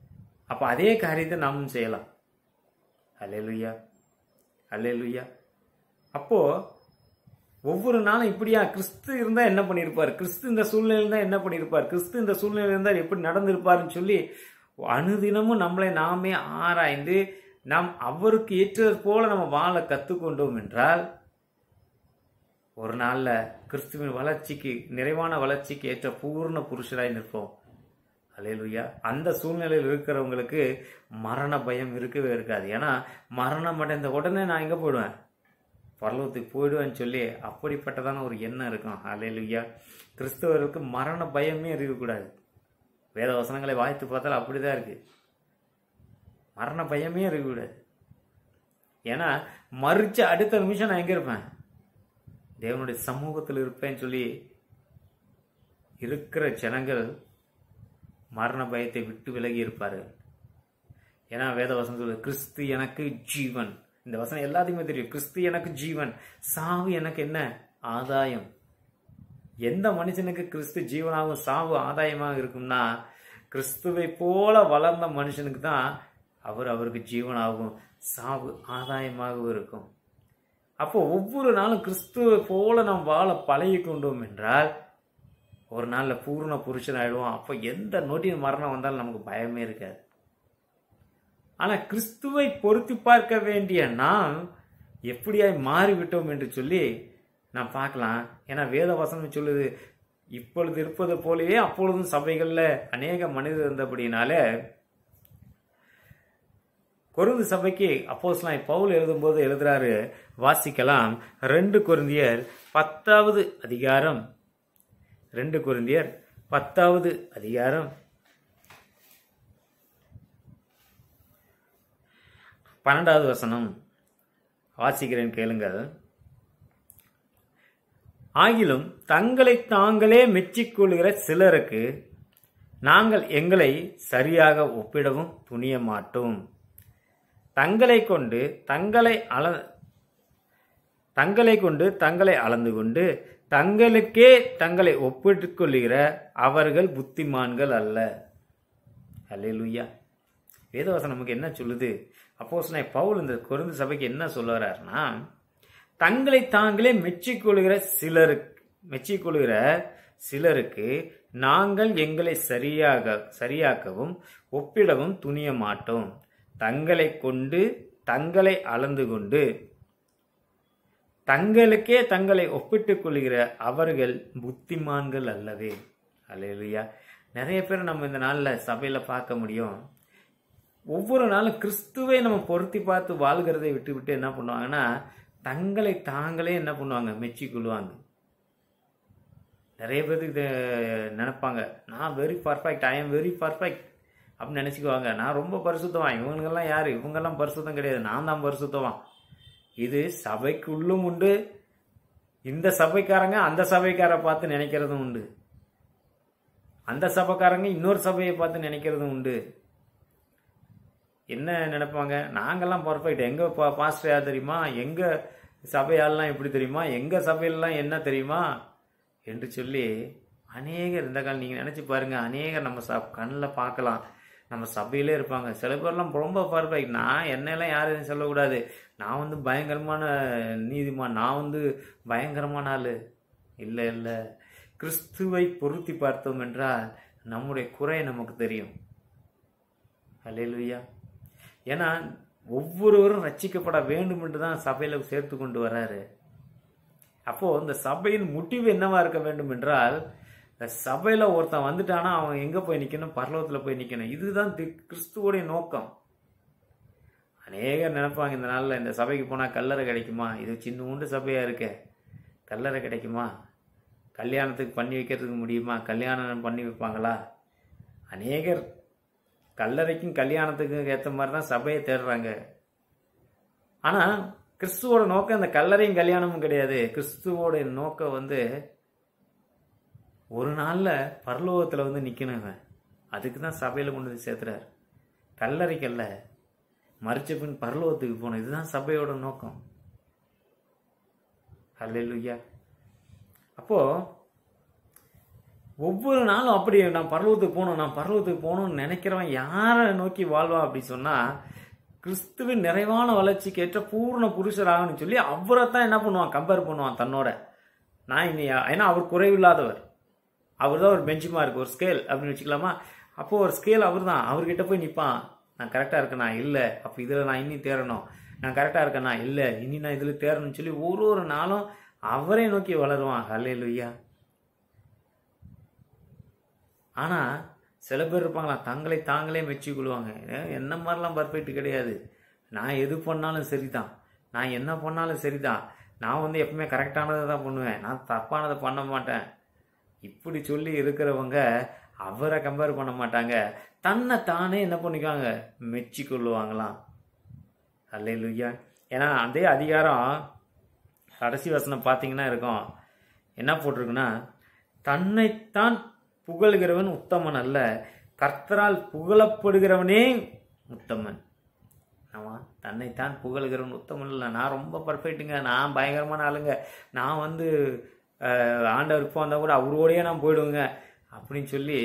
அப்போ அதே காரியத்தை நாமும் செய்யலாம் அல்லேலுயா அல்லேலுயா அப்போ ஒவ்வொரு நாளும் இப்படியா கிறிஸ்து இருந்தா என்ன பண்ணியிருப்பார் கிறிஸ்து இந்த சூழ்நிலையில் இருந்தா என்ன பண்ணியிருப்பார் கிறிஸ்து இந்த சூழ்நிலையில் இருந்தால் எப்படி நடந்திருப்பாருன்னு சொல்லி அனுதினமும் நம்மளை நாமே ஆராய்ந்து நாம் அவருக்கு ஏற்றது போல நம்ம வாழ கற்றுக்கொண்டோம் என்றால் ஒரு நாள்ல கிறிஸ்துவின் வளர்ச்சிக்கு நிறைவான வளர்ச்சிக்கு ஏற்ற பூர்ண புருஷராய் நிற்போம் அலையலுயா அந்த சூழ்நிலையில் இருக்கிறவங்களுக்கு மரண பயம் இருக்கவே இருக்காது ஏன்னா மரணம் அடைந்த உடனே நான் எங்கே போயிடுவேன் பரலோகத்துக்கு போயிடுவேன்னு சொல்லி அப்படிப்பட்டதான ஒரு எண்ணம் இருக்கும் அலையலுயா கிறிஸ்தவர்களுக்கு மரண பயமே இருக்கக்கூடாது வேத வசனங்களை வாய்த்து பார்த்தால் அப்படிதான் இருக்கு மரண பயமே இருக்கக்கூடாது ஏன்னா மறிச்ச அடுத்த நிமிஷம் நான் எங்கே இருப்பேன் தேவனுடைய சமூகத்தில் இருப்பேன்னு சொல்லி இருக்கிற ஜனங்கள் மரண பயத்தை விட்டு விலகி இருப்பார்கள் ஏன்னா வேத வசனம் சொல்லுது கிறிஸ்து எனக்கு ஜீவன் இந்த வசனம் எல்லாத்தையுமே தெரியும் கிறிஸ்து எனக்கு ஜீவன் சாவு எனக்கு என்ன ஆதாயம் எந்த மனுஷனுக்கு கிறிஸ்து ஜீவனாகவும் சாவு ஆதாயமாக இருக்கும்னா கிறிஸ்துவை போல வளர்ந்த மனுஷனுக்கு தான் அவர் அவருக்கு ஜீவனாகவும் சாவு ஆதாயமாகவும் இருக்கும் அப்போ ஒவ்வொரு நாளும் கிறிஸ்துவை போல நாம் வாழ பழகி கொண்டோம் என்றால் ஒரு நாளில் பூர்ண புருஷன் ஆயிடுவோம் அப்போ எந்த நொடியின் மரணம் வந்தாலும் நமக்கு பயமே இருக்காது ஆனால் கிறிஸ்துவை பொருத்தி பார்க்க வேண்டிய நாம் எப்படியாய் மாறிவிட்டோம் என்று சொல்லி நான் பார்க்கலாம் ஏன்னா வேத வசனம் சொல்லுது இப்பொழுது இருப்பது போலவே அப்பொழுதும் சபைகளில் அநேக மனிதர் இருந்தபடினால கொருந்து சபைக்கு அப்போஸ்லாம் பவுல் எழுதும்போது எழுதுறாரு வாசிக்கலாம் ரெண்டு கொருந்தியர் பத்தாவது அதிகாரம் ரெண்டு கொருந்தியர் பத்தாவது அதிகாரம் பன்னெண்டாவது வசனம் வாசிக்கிறேன் கேளுங்கள் ஆகிலும் தங்களை தாங்களே மெச்சிக்கொள்கிற சிலருக்கு நாங்கள் எங்களை சரியாக ஒப்பிடவும் துணிய மாட்டோம் தங்களை கொண்டு தங்களை அள தங்களை கொண்டு தங்களை அளந்து கொண்டு தங்களுக்கே தங்களை ஒப்பிட்டுக் கொள்ளுகிற அவர்கள் புத்திமான்கள் அல்ல அல்லேலூயா வேதவாசம் நமக்கு என்ன சொல்லுது அப்போஸ் பவுல் இந்த குறைந்த சபைக்கு என்ன சொல்ல வர்றாருன்னா தங்களை தாங்களே மெச்சிக்கொள்கிற சிலருக்கு மெச்சிக்கொள்கிற சிலருக்கு நாங்கள் எங்களை சரியாக சரியாக்கவும் ஒப்பிடவும் துணிய மாட்டோம் தங்களை கொண்டு தங்களை அளந்து கொண்டு தங்களுக்கே தங்களை ஒப்பிட்டுக் கொள்கிற அவர்கள் புத்திமான்கள் அல்லவே அல்லையா நிறைய பேர் நம்ம இந்த நாளில் சபையில் பார்க்க முடியும் ஒவ்வொரு நாளும் கிறிஸ்துவை நம்ம பொருத்தி பார்த்து வாழ்கிறதை விட்டு விட்டு என்ன பண்ணுவாங்கன்னா தங்களை தாங்களே என்ன பண்ணுவாங்க மெச்சி கொள்வாங்க நிறைய பேருக்கு இதை நினைப்பாங்க நான் very perfect I am very perfect அப்படின்னு நினச்சிக்குவாங்க நான் ரொம்ப பரிசுத்தவான் இவங்கெல்லாம் யார் இவங்கெல்லாம் பரிசுத்தம் கிடையாது நான் தான் பரிசுத்தவான் இது சபைக்குள்ளும் உண்டு இந்த சபைக்காரங்க அந்த சபைக்காரை பார்த்து நினைக்கிறதும் உண்டு அந்த சபைக்காரங்க இன்னொரு சபையை பார்த்து நினைக்கிறதும் உண்டு என்ன நினைப்பாங்க நாங்கெல்லாம் பர்ஃபெக்ட் எங்க பா பாஸ்டர் யார் தெரியுமா எங்க சபையாலாம் எப்படி தெரியுமா எங்க சபையிலலாம் என்ன தெரியுமா என்று சொல்லி அநேகர் இந்த காலம் நீங்கள் நினச்சி பாருங்க அநேகர் நம்ம ச கண்ணில் பார்க்கலாம் நம்ம சபையிலே இருப்பாங்க சில பேர்லாம் ரொம்ப பர்ஃபெக்ட் நான் என்னெல்லாம் யாரும் சொல்லக்கூடாது நான் வந்து பயங்கரமான நீதிமான் நான் வந்து பயங்கரமான ஆள் இல்லை இல்லை கிறிஸ்துவை பொருத்தி பார்த்தோம் என்றால் நம்முடைய குறை நமக்கு தெரியும் அல்லேலுயா ஏன்னா ஒவ்வொருவரும் ரட்சிக்கப்பட வேண்டும் என்று தான் சபையில் சேர்த்து கொண்டு வராரு அப்போ இந்த சபையின் முடிவு என்னவா இருக்க வேண்டும் என்றால் இந்த சபையில ஒருத்தன் வந்துட்டானா அவன் எங்க போய் நிக்கணும் பரலோகத்துல போய் நிக்கணும் இதுதான் தி- கிறிஸ்துவோடைய நோக்கம் அநேகர் நினைப்பாங்க இந்த நாள்ல இந்த சபைக்கு போனா கல்லறை கிடைக்குமா இது சின்ன உண்டு சபையா இருக்க கல்லறை கிடைக்குமா கல்யாணத்துக்கு பண்ணி வைக்கிறதுக்கு முடியுமா கல்யாணம் பண்ணி வைப்பாங்களா அநேகர் கல்லறைக்கும் கல்யாணத்துக்கும் ஏற்ற மாதிரி தான் சபையை தேடுறாங்க ஆனா கிறிஸ்துவோட நோக்கம் இந்த கல்லறையும் கல்யாணமும் கிடையாது கிறிஸ்துவோட நோக்கம் வந்து ஒரு நாள்ல பரலோகத்துல வந்து நிக்கணும் இவன் அதுக்கு தான் சபையில கொண்டு வந்து சேர்த்துறாரு கல்லறைக்கல்ல மறிச்ச பின் பரலோகத்துக்கு போகணும் இதுதான் சபையோட நோக்கம் அல்லேலூயா அப்போ ஒவ்வொரு நாளும் அப்படி நான் பரலோகத்துக்கு போகணும் நான் பரலோகத்துக்கு போகணும்னு நினைக்கிறவன் யாரை நோக்கி வாழ்வான் அப்படி சொன்னா கிறிஸ்துவின் நிறைவான வளர்ச்சிக்கு ஏற்ற பூர்ண புருஷராகணும்னு சொல்லி அவரை தான் என்ன பண்ணுவான் கம்பேர் பண்ணுவான் தன்னோட நான் இனி ஏன்னா அவர் குறைவில்லாதவர் அவர் தான் ஒரு பெஞ்ச் மார்க் ஒரு ஸ்கேல் அப்படின்னு வச்சுக்கலாமா அப்போ ஒரு ஸ்கேல் அவர் தான் அவர்கிட்ட போய் நிற்பான் நான் கரெக்டாக இருக்கேனா இல்லை அப்போ இதில் நான் இன்னி தேரணும் நான் கரெக்டாக இருக்கேனா இல்லை இனி நான் இதில் தேரணும்னு சொல்லி ஒரு ஒரு நாளும் அவரை நோக்கி வளருவான் ஹல்லே லுய்யா ஆனால் சில பேர் இருப்பாங்களா தங்களை தாங்களே மெச்சிக்கொள்வாங்க என்ன மாதிரிலாம் பர்ஃபெக்ட் கிடையாது நான் எது பண்ணாலும் சரிதான் நான் என்ன பண்ணாலும் சரிதான் நான் வந்து எப்பவுமே கரெக்டானதை தான் பண்ணுவேன் நான் தப்பானதை பண்ண மாட்டேன் இப்படி சொல்லி இருக்கிறவங்க அவரை கம்பேர் பண்ண மாட்டாங்க தன்னை தானே என்ன பண்ணிக்குவாங்க மெச்சி கொள்ளுவாங்களாம் அல்லே லுய்யா ஏன்னா அதே அதிகாரம் கடைசி வசனம் பார்த்தீங்கன்னா இருக்கும் என்ன போட்டிருக்குன்னா தன்னைத்தான் புகழ்கிறவன் உத்தமன் அல்ல கர்த்தரால் புகழப்படுகிறவனே உத்தமன் ஆமாம் தன்னைத்தான் புகழ்கிறவன் உத்தமன் இல்லை நான் ரொம்ப பர்ஃபெக்ட்டுங்க நான் பயங்கரமான ஆளுங்க நான் வந்து ஆண்டவர் இப்போ வந்தால் கூட அவரோடையே நான் போயிடுவேங்க அப்படின்னு சொல்லி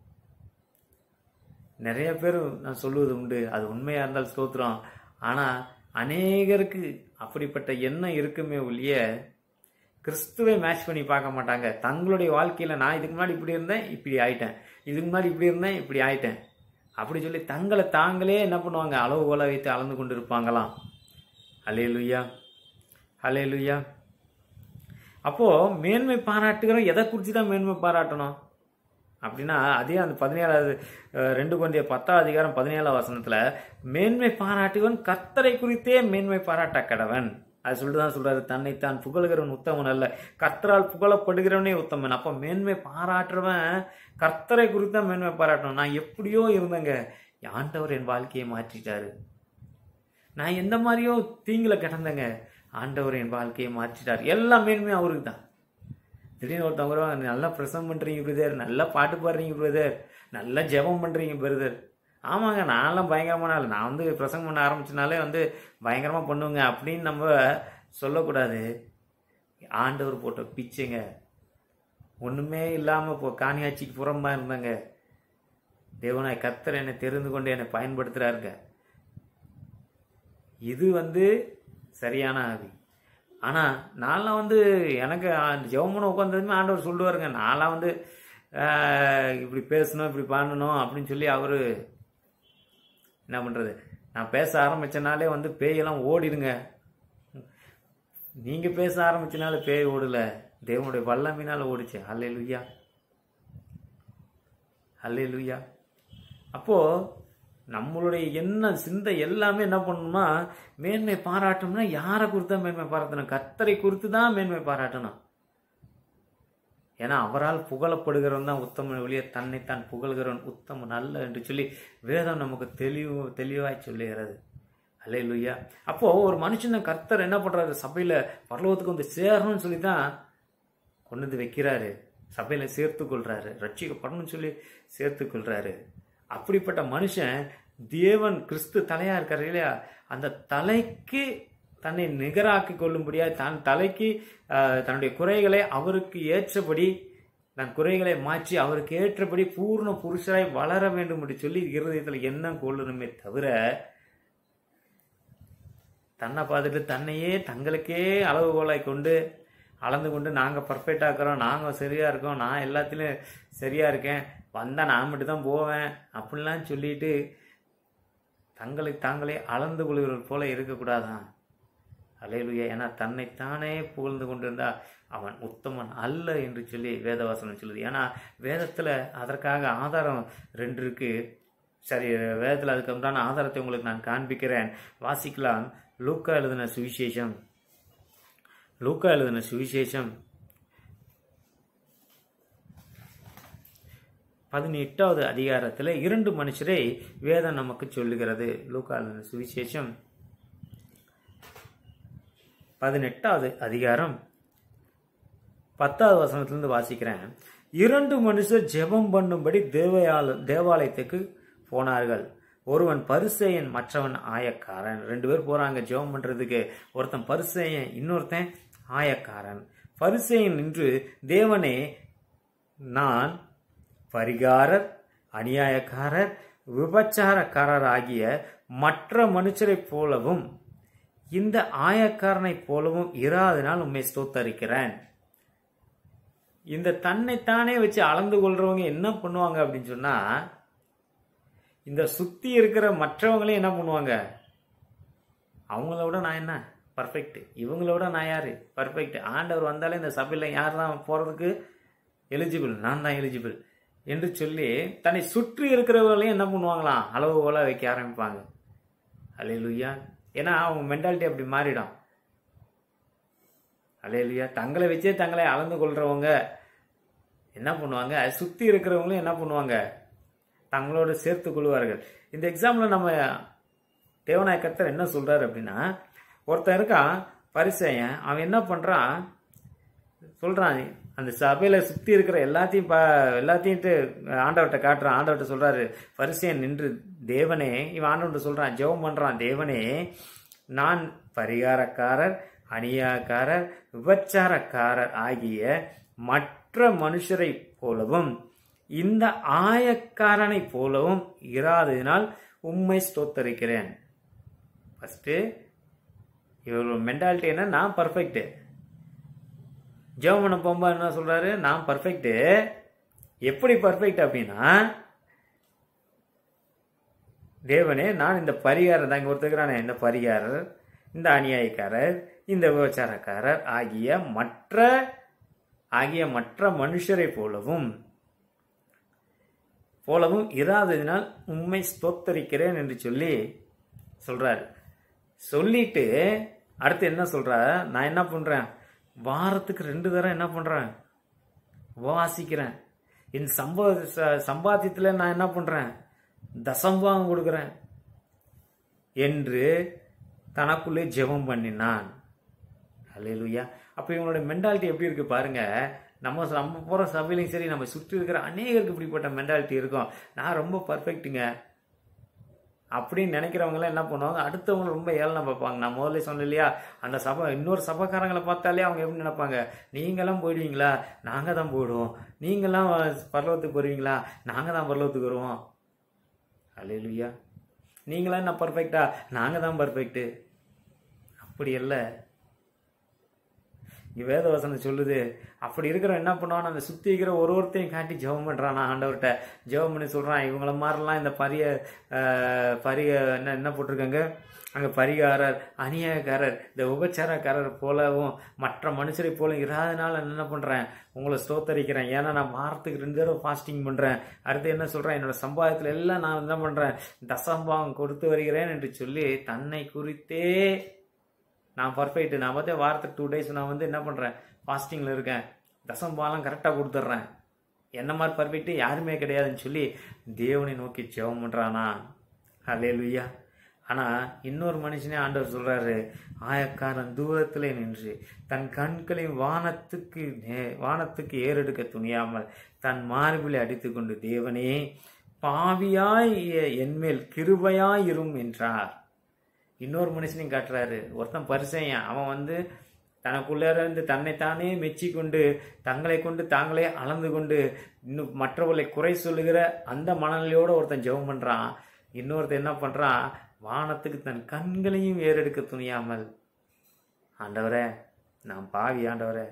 நிறைய பேர் நான் சொல்லுவது உண்டு அது உண்மையாக இருந்தால் ஸ்தோத்திரம் ஆனால் அநேகருக்கு அப்படிப்பட்ட எண்ணம் இருக்குமே ஒழிய கிறிஸ்துவை மேட்ச் பண்ணி பார்க்க மாட்டாங்க தங்களுடைய வாழ்க்கையில் நான் இதுக்கு முன்னாடி இப்படி இருந்தேன் இப்படி ஆயிட்டேன் இதுக்கு முன்னாடி இப்படி இருந்தேன் இப்படி ஆயிட்டேன் அப்படி சொல்லி தங்களை தாங்களே என்ன பண்ணுவாங்க அளவுகோலை வைத்து அளந்து கொண்டு இருப்பாங்களாம் ஹலே லுய்யா ஹலே லுய்யா அப்போது மேன்மை பாராட்டுகிறோம் எதை குறித்து தான் மேன்மை பாராட்டணும் அப்படின்னா அதே அந்த பதினேழாவது ரெண்டு கொண்டிய பத்தாவது அதிகாரம் பதினேழாவது வசனத்தில் மேன்மை பாராட்டுவன் கர்த்தரை குறித்தே மேன்மை பாராட்ட கடவன் அது சொல்லிட்டு தான் சொல்றாரு தன்னைத்தான் புகழ்கிறவன் உத்தமன் அல்ல கர்த்தரால் புகழப்படுகிறவனே உத்தமன் அப்போ மேன்மை பாராட்டுறவன் கர்த்தரை குறித்து தான் மேன்மை பாராட்டணும் நான் எப்படியோ இருந்தேங்க ஆண்டவர் என் வாழ்க்கையை மாற்றிட்டாரு நான் எந்த மாதிரியோ தீங்குல கிடந்தேங்க ஆண்டவர் என் வாழ்க்கையை மாற்றிட்டார் எல்லா மேன்மையும் அவருக்கு தான் திடீர்னு ஒருத்தவங்க வருவாங்க நல்லா பிரசவம் பண்ணுறீங்க பிரதர் நல்லா பாட்டு பாடுறீங்க பிரதர் நல்லா ஜெபம் பண்ணுறீங்க பிரதர் ஆமாங்க நான்லாம் பயங்கரமான ஆள் நான் வந்து பிரசங்கம் பண்ண ஆரம்பிச்சனாலே வந்து பயங்கரமாக பண்ணுவேங்க அப்படின்னு நம்ம சொல்லக்கூடாது ஆண்டவர் போட்ட பிச்சைங்க ஒன்றுமே இல்லாமல் இப்போ காணியாட்சிக்கு புறம்பாக இருந்தாங்க தேவனாய் கர்த்தர் என்னை தெரிந்து கொண்டு என்னை பயன்படுத்துகிறாருங்க இது வந்து சரியான ஆவி ஆனால் நான்லாம் வந்து எனக்கு ஜெவமனை உட்காந்ததுமே ஆண்டவர் சொல்லுவாருங்க நான்லாம் வந்து இப்படி பேசணும் இப்படி பண்ணணும் அப்படின்னு சொல்லி அவர் என்ன பண்ணுறது நான் பேச ஆரம்பித்தனாலே வந்து பேயெல்லாம் ஓடிடுங்க நீங்கள் பேச ஆரம்பிச்சனால பேய் ஓடல தேவனுடைய வல்லமினால் ஓடிச்சு அல்லே லுய்யா அல்லே லுய்யா அப்போது நம்மளுடைய எண்ணம் சிந்தை எல்லாமே என்ன பண்ணணும்னா மேன்மை பாராட்டணும்னா யாரை குறித்து தான் மேன்மை பாராட்டணும் கத்தரை குறித்து தான் மேன்மை பாராட்டணும் ஏன்னா அவரால் புகழப்படுகிறவன் தான் உத்தமன் வெளியே தன்னைத்தான் புகழ்கிறவன் உத்தமன் அல்ல என்று சொல்லி வேதம் நமக்கு தெளிவு தெளிவாய் சொல்லுகிறது அல்லே லுய்யா அப்போ ஒரு மனுஷனை கர்த்தர் என்ன பண்றாரு சபையில பரலோகத்துக்கு வந்து சேரணும்னு சொல்லி தான் கொண்டு வந்து வைக்கிறாரு சபையில சேர்த்து கொள்றாரு ரட்சிக்கப்படணும்னு சொல்லி சேர்த்து கொள்றாரு அப்படிப்பட்ட மனுஷன் தேவன் கிறிஸ்து தலையா இருக்காரு இல்லையா அந்த தலைக்கு தன்னை நிகராக்கி கொள்ளும்படியா தன் தலைக்கு தன்னுடைய குறைகளை அவருக்கு ஏற்றபடி தன் குறைகளை மாற்றி அவருக்கு ஏற்றபடி பூர்ண புருஷராய் வளர வேண்டும் என்று சொல்லி இருதயத்தில் எண்ணம் கொள்ளணுமே தவிர தன்னை பார்த்துட்டு தன்னையே தங்களுக்கே அளவுகோலாய் கொண்டு அளந்து கொண்டு நாங்கள் பர்ஃபெக்டாக இருக்கிறோம் நாங்கள் சரியாக இருக்கோம் நான் எல்லாத்துலேயும் சரியாக இருக்கேன் வந்தால் நான் மட்டும் தான் போவேன் அப்படிலாம் சொல்லிட்டு தங்களை தாங்களே அளந்து கொள்கிறவர் போல இருக்கக்கூடாதான் அலையலுயா ஏன்னா தன்னைத்தானே புகழ்ந்து கொண்டிருந்தா அவன் உத்தமன் அல்ல என்று சொல்லி வேதவாசனம் சொல்லுது ஏன்னா வேதத்தில் அதற்காக ஆதாரம் ரெண்டு இருக்கு சரி வேதத்தில் அதுக்கு உண்டான ஆதாரத்தை உங்களுக்கு நான் காண்பிக்கிறேன் வாசிக்கலாம் லூக்கா எழுதின சுவிசேஷம் லூக்கா எழுதின சுவிசேஷம் பதினெட்டாவது அதிகாரத்தில் இரண்டு மனுஷரை வேதம் நமக்கு சொல்லுகிறது லூக்கா எழுதின சுவிசேஷம் பதினெட்டாவது அதிகாரம் பத்தாவது வசனத்திலிருந்து வாசிக்கிறேன் இரண்டு மனுஷர் ஜெபம் பண்ணும்படி தேவயால தேவாலயத்துக்கு போனார்கள் ஒருவன் பரிசெயன் மற்றவன் ஆயக்காரன் ரெண்டு பேர் போறாங்க ஜெபம் பண்றதுக்கு ஒருத்தன் பரிசெயன் இன்னொருத்தன் ஆயக்காரன் பரிசெயன் நின்று தேவனே நான் பரிகாரர் அநியாயக்காரர் விபச்சாரக்காரர் ஆகிய மற்ற மனுஷரைப் போலவும் இந்த ஆயக்காரனைப் போலவும் இராதனால் உண்மை ஸ்தோத்தரிக்கிறேன் இந்த தன்னைத்தானே வச்சு அளந்து கொள்றவங்க என்ன பண்ணுவாங்க அப்படின்னு சொன்னா இந்த சுத்தி இருக்கிற மற்றவங்களே என்ன பண்ணுவாங்க அவங்கள விட நான் என்ன பர்ஃபெக்ட் இவங்கள விட நான் யாரு பர்ஃபெக்ட் ஆண்டவர் வந்தாலே இந்த சபையில் யார் தான் போறதுக்கு எலிஜிபிள் நான் தான் எலிஜிபிள் என்று சொல்லி தன்னை சுற்றி இருக்கிறவர்களையும் என்ன பண்ணுவாங்களாம் அளவு போல வைக்க ஆரம்பிப்பாங்க அலையலுயா ஏன்னா அவங்க மென்டாலிட்டி அப்படி மாறிடும் அலையலுயா தங்களை வச்சே தங்களை அளந்து கொள்றவங்க என்ன பண்ணுவாங்க சுற்றி இருக்கிறவங்களும் என்ன பண்ணுவாங்க தங்களோட சேர்த்து கொள்வார்கள் இந்த எக்ஸாம்பிள் நம்ம தேவநாய கர்த்தர் என்ன சொல்றாரு அப்படின்னா ஒருத்தன் இருக்கான் பரிசையன் அவன் என்ன பண்றான் சொல்றான் அந்த சபையில சுத்தி இருக்கிற எல்லாத்தையும் பா எல்லாத்தையும் ஆண்டவர்கிட்ட காட்டுறான் ஆண்டவர்கிட்ட சொல்றாரு பரிசையன் நின்று தேவனே இவன் ஆண்டவர்கிட்ட சொல்றான் ஜெபம் பண்றான் தேவனே நான் பரிகாரக்காரர் அநியாக்காரர் விபச்சாரக்காரர் ஆகிய மற்ற மனுஷரை போலவும் இந்த ஆயக்காரனை போலவும் இராததினால் உண்மை ஸ்தோத்தரிக்கிறேன் ஃபஸ்ட்டு இவரோட மென்டாலிட்டி என்ன நான் பர்ஃபெக்ட்டு ஜெபம் பண்ண போகும்போது என்ன சொல்றாரு நான் பர்ஃபெக்ட்டு எப்படி பர்ஃபெக்ட் அப்படின்னா தேவனே நான் இந்த பரிகாரம் தான் இங்கே ஒருத்தருக்கிறானே இந்த பரிகாரர் இந்த அநியாயக்காரர் இந்த விபச்சாரக்காரர் ஆகிய மற்ற ஆகிய மற்ற மனுஷரை போலவும் போலவும் இராததினால் உண்மை ஸ்தோத்தரிக்கிறேன் என்று சொல்லி சொல்றாரு சொல்லிட்டு அடுத்து என்ன சொல்ற நான் என்ன பண்றேன் வாரத்துக்கு ரெண்டு தரம் என்ன பண்றேன் வாசிக்கிறேன் என் சம்பா சம்பாத்தியத்தில் நான் என்ன பண்றேன் தசம்பாகம் கொடுக்குறேன் என்று தனக்குள்ளே ஜெபம் பண்ணினான் அலையலுயா அப்போ இவங்களோட மென்டாலிட்டி எப்படி இருக்கு பாருங்க நம்ம நம்ம போகிற சபையிலையும் சரி நம்ம சுற்றி இருக்கிற அநேகருக்கு இப்படிப்பட்ட மென்டாலிட்டி இருக்கும் நான் ரொம்ப பர்ஃபெக்ட்டுங்க அப்படின்னு நினைக்கிறவங்களாம் என்ன பண்ணுவாங்க அடுத்தவங்க ரொம்ப ஏளனை பார்ப்பாங்க நான் முதல்ல சொன்னேன் இல்லையா அந்த சபை இன்னொரு சபைக்காரங்களை பார்த்தாலே அவங்க எப்படி நினைப்பாங்க நீங்களாம் போயிடுவீங்களா நாங்கள் தான் போயிடுவோம் நீங்களாம் பரலவத்துக்கு வருவீங்களா நாங்கள் தான் பரலவத்துக்கு வருவோம் அலையிலுயா நீங்களாம் என்ன பர்ஃபெக்டா நாங்கள் தான் பர்ஃபெக்ட்டு அப்படி இல்லை இங்கே வேதவசனம் சொல்லுது அப்படி இருக்கிற என்ன பண்ணுவான் அந்த சுற்றி இருக்கிற ஒரு ஒருத்தையும் காட்டி ஜெபம் பண்ணுறான் நான் ஆண்டவர்கிட்ட ஜெபம் பண்ணி சொல்கிறான் இவங்கள மாதிரிலாம் இந்த பரிய பரிய என்ன என்ன போட்டிருக்காங்க அங்கே பரிகாரர் அநியாயக்காரர் இந்த உபச்சாரக்காரர் போலவும் மற்ற மனுஷரை போல இராதனால நான் என்ன பண்ணுறேன் உங்களை ஸ்தோத்தரிக்கிறேன் ஏன்னா நான் வாரத்துக்கு ரெண்டு தடவை ஃபாஸ்டிங் பண்ணுறேன் அடுத்து என்ன சொல்கிறேன் என்னோட சம்பாதத்தில் எல்லாம் நான் என்ன பண்ணுறேன் தசம்பாகம் கொடுத்து வருகிறேன் என்று சொல்லி தன்னை குறித்தே நான் பர்ஃபெக்ட் நான் பார்த்தேன் வாரத்துக்கு டூ டேஸ் நான் வந்து என்ன பண்ணுறேன் ஃபாஸ்டிங்கில் இருக்கேன் தசம்பாலாம் கரெக்டாக கொடுத்துட்றேன் என்ன மாதிரி பர்ஃபெக்ட்டு யாருமே கிடையாதுன்னு சொல்லி தேவனை நோக்கி ஜெபம் பண்ணுறானா அதே லுய்யா ஆனால் இன்னொரு மனுஷனே ஆண்டவர் சொல்கிறாரு ஆயக்காரன் தூரத்தில் நின்று தன் கண்களை வானத்துக்கு வானத்துக்கு ஏறெடுக்க துணியாமல் தன் மார்பிலை அடித்துக்கொண்டு தேவனே பாவியாய் என்மேல் கிருபையாயிரும் என்றார் இன்னொரு மனுஷனையும் காட்டுறாரு ஒருத்தன் பரிசையன் அவன் வந்து தனக்குள்ளே இருந்து தன்னைத்தானே மெச்சி கொண்டு தங்களை கொண்டு தாங்களே அளந்து கொண்டு இன்னும் மற்றவர்களை குறை சொல்லுகிற அந்த மனநிலையோடு ஒருத்தன் ஜெபம் பண்ணுறான் இன்னொருத்தன் என்ன பண்ணுறான் வானத்துக்கு தன் கண்களையும் ஏறெடுக்க துணியாமல் ஆண்டவரே நான் பாவி ஆண்டவரே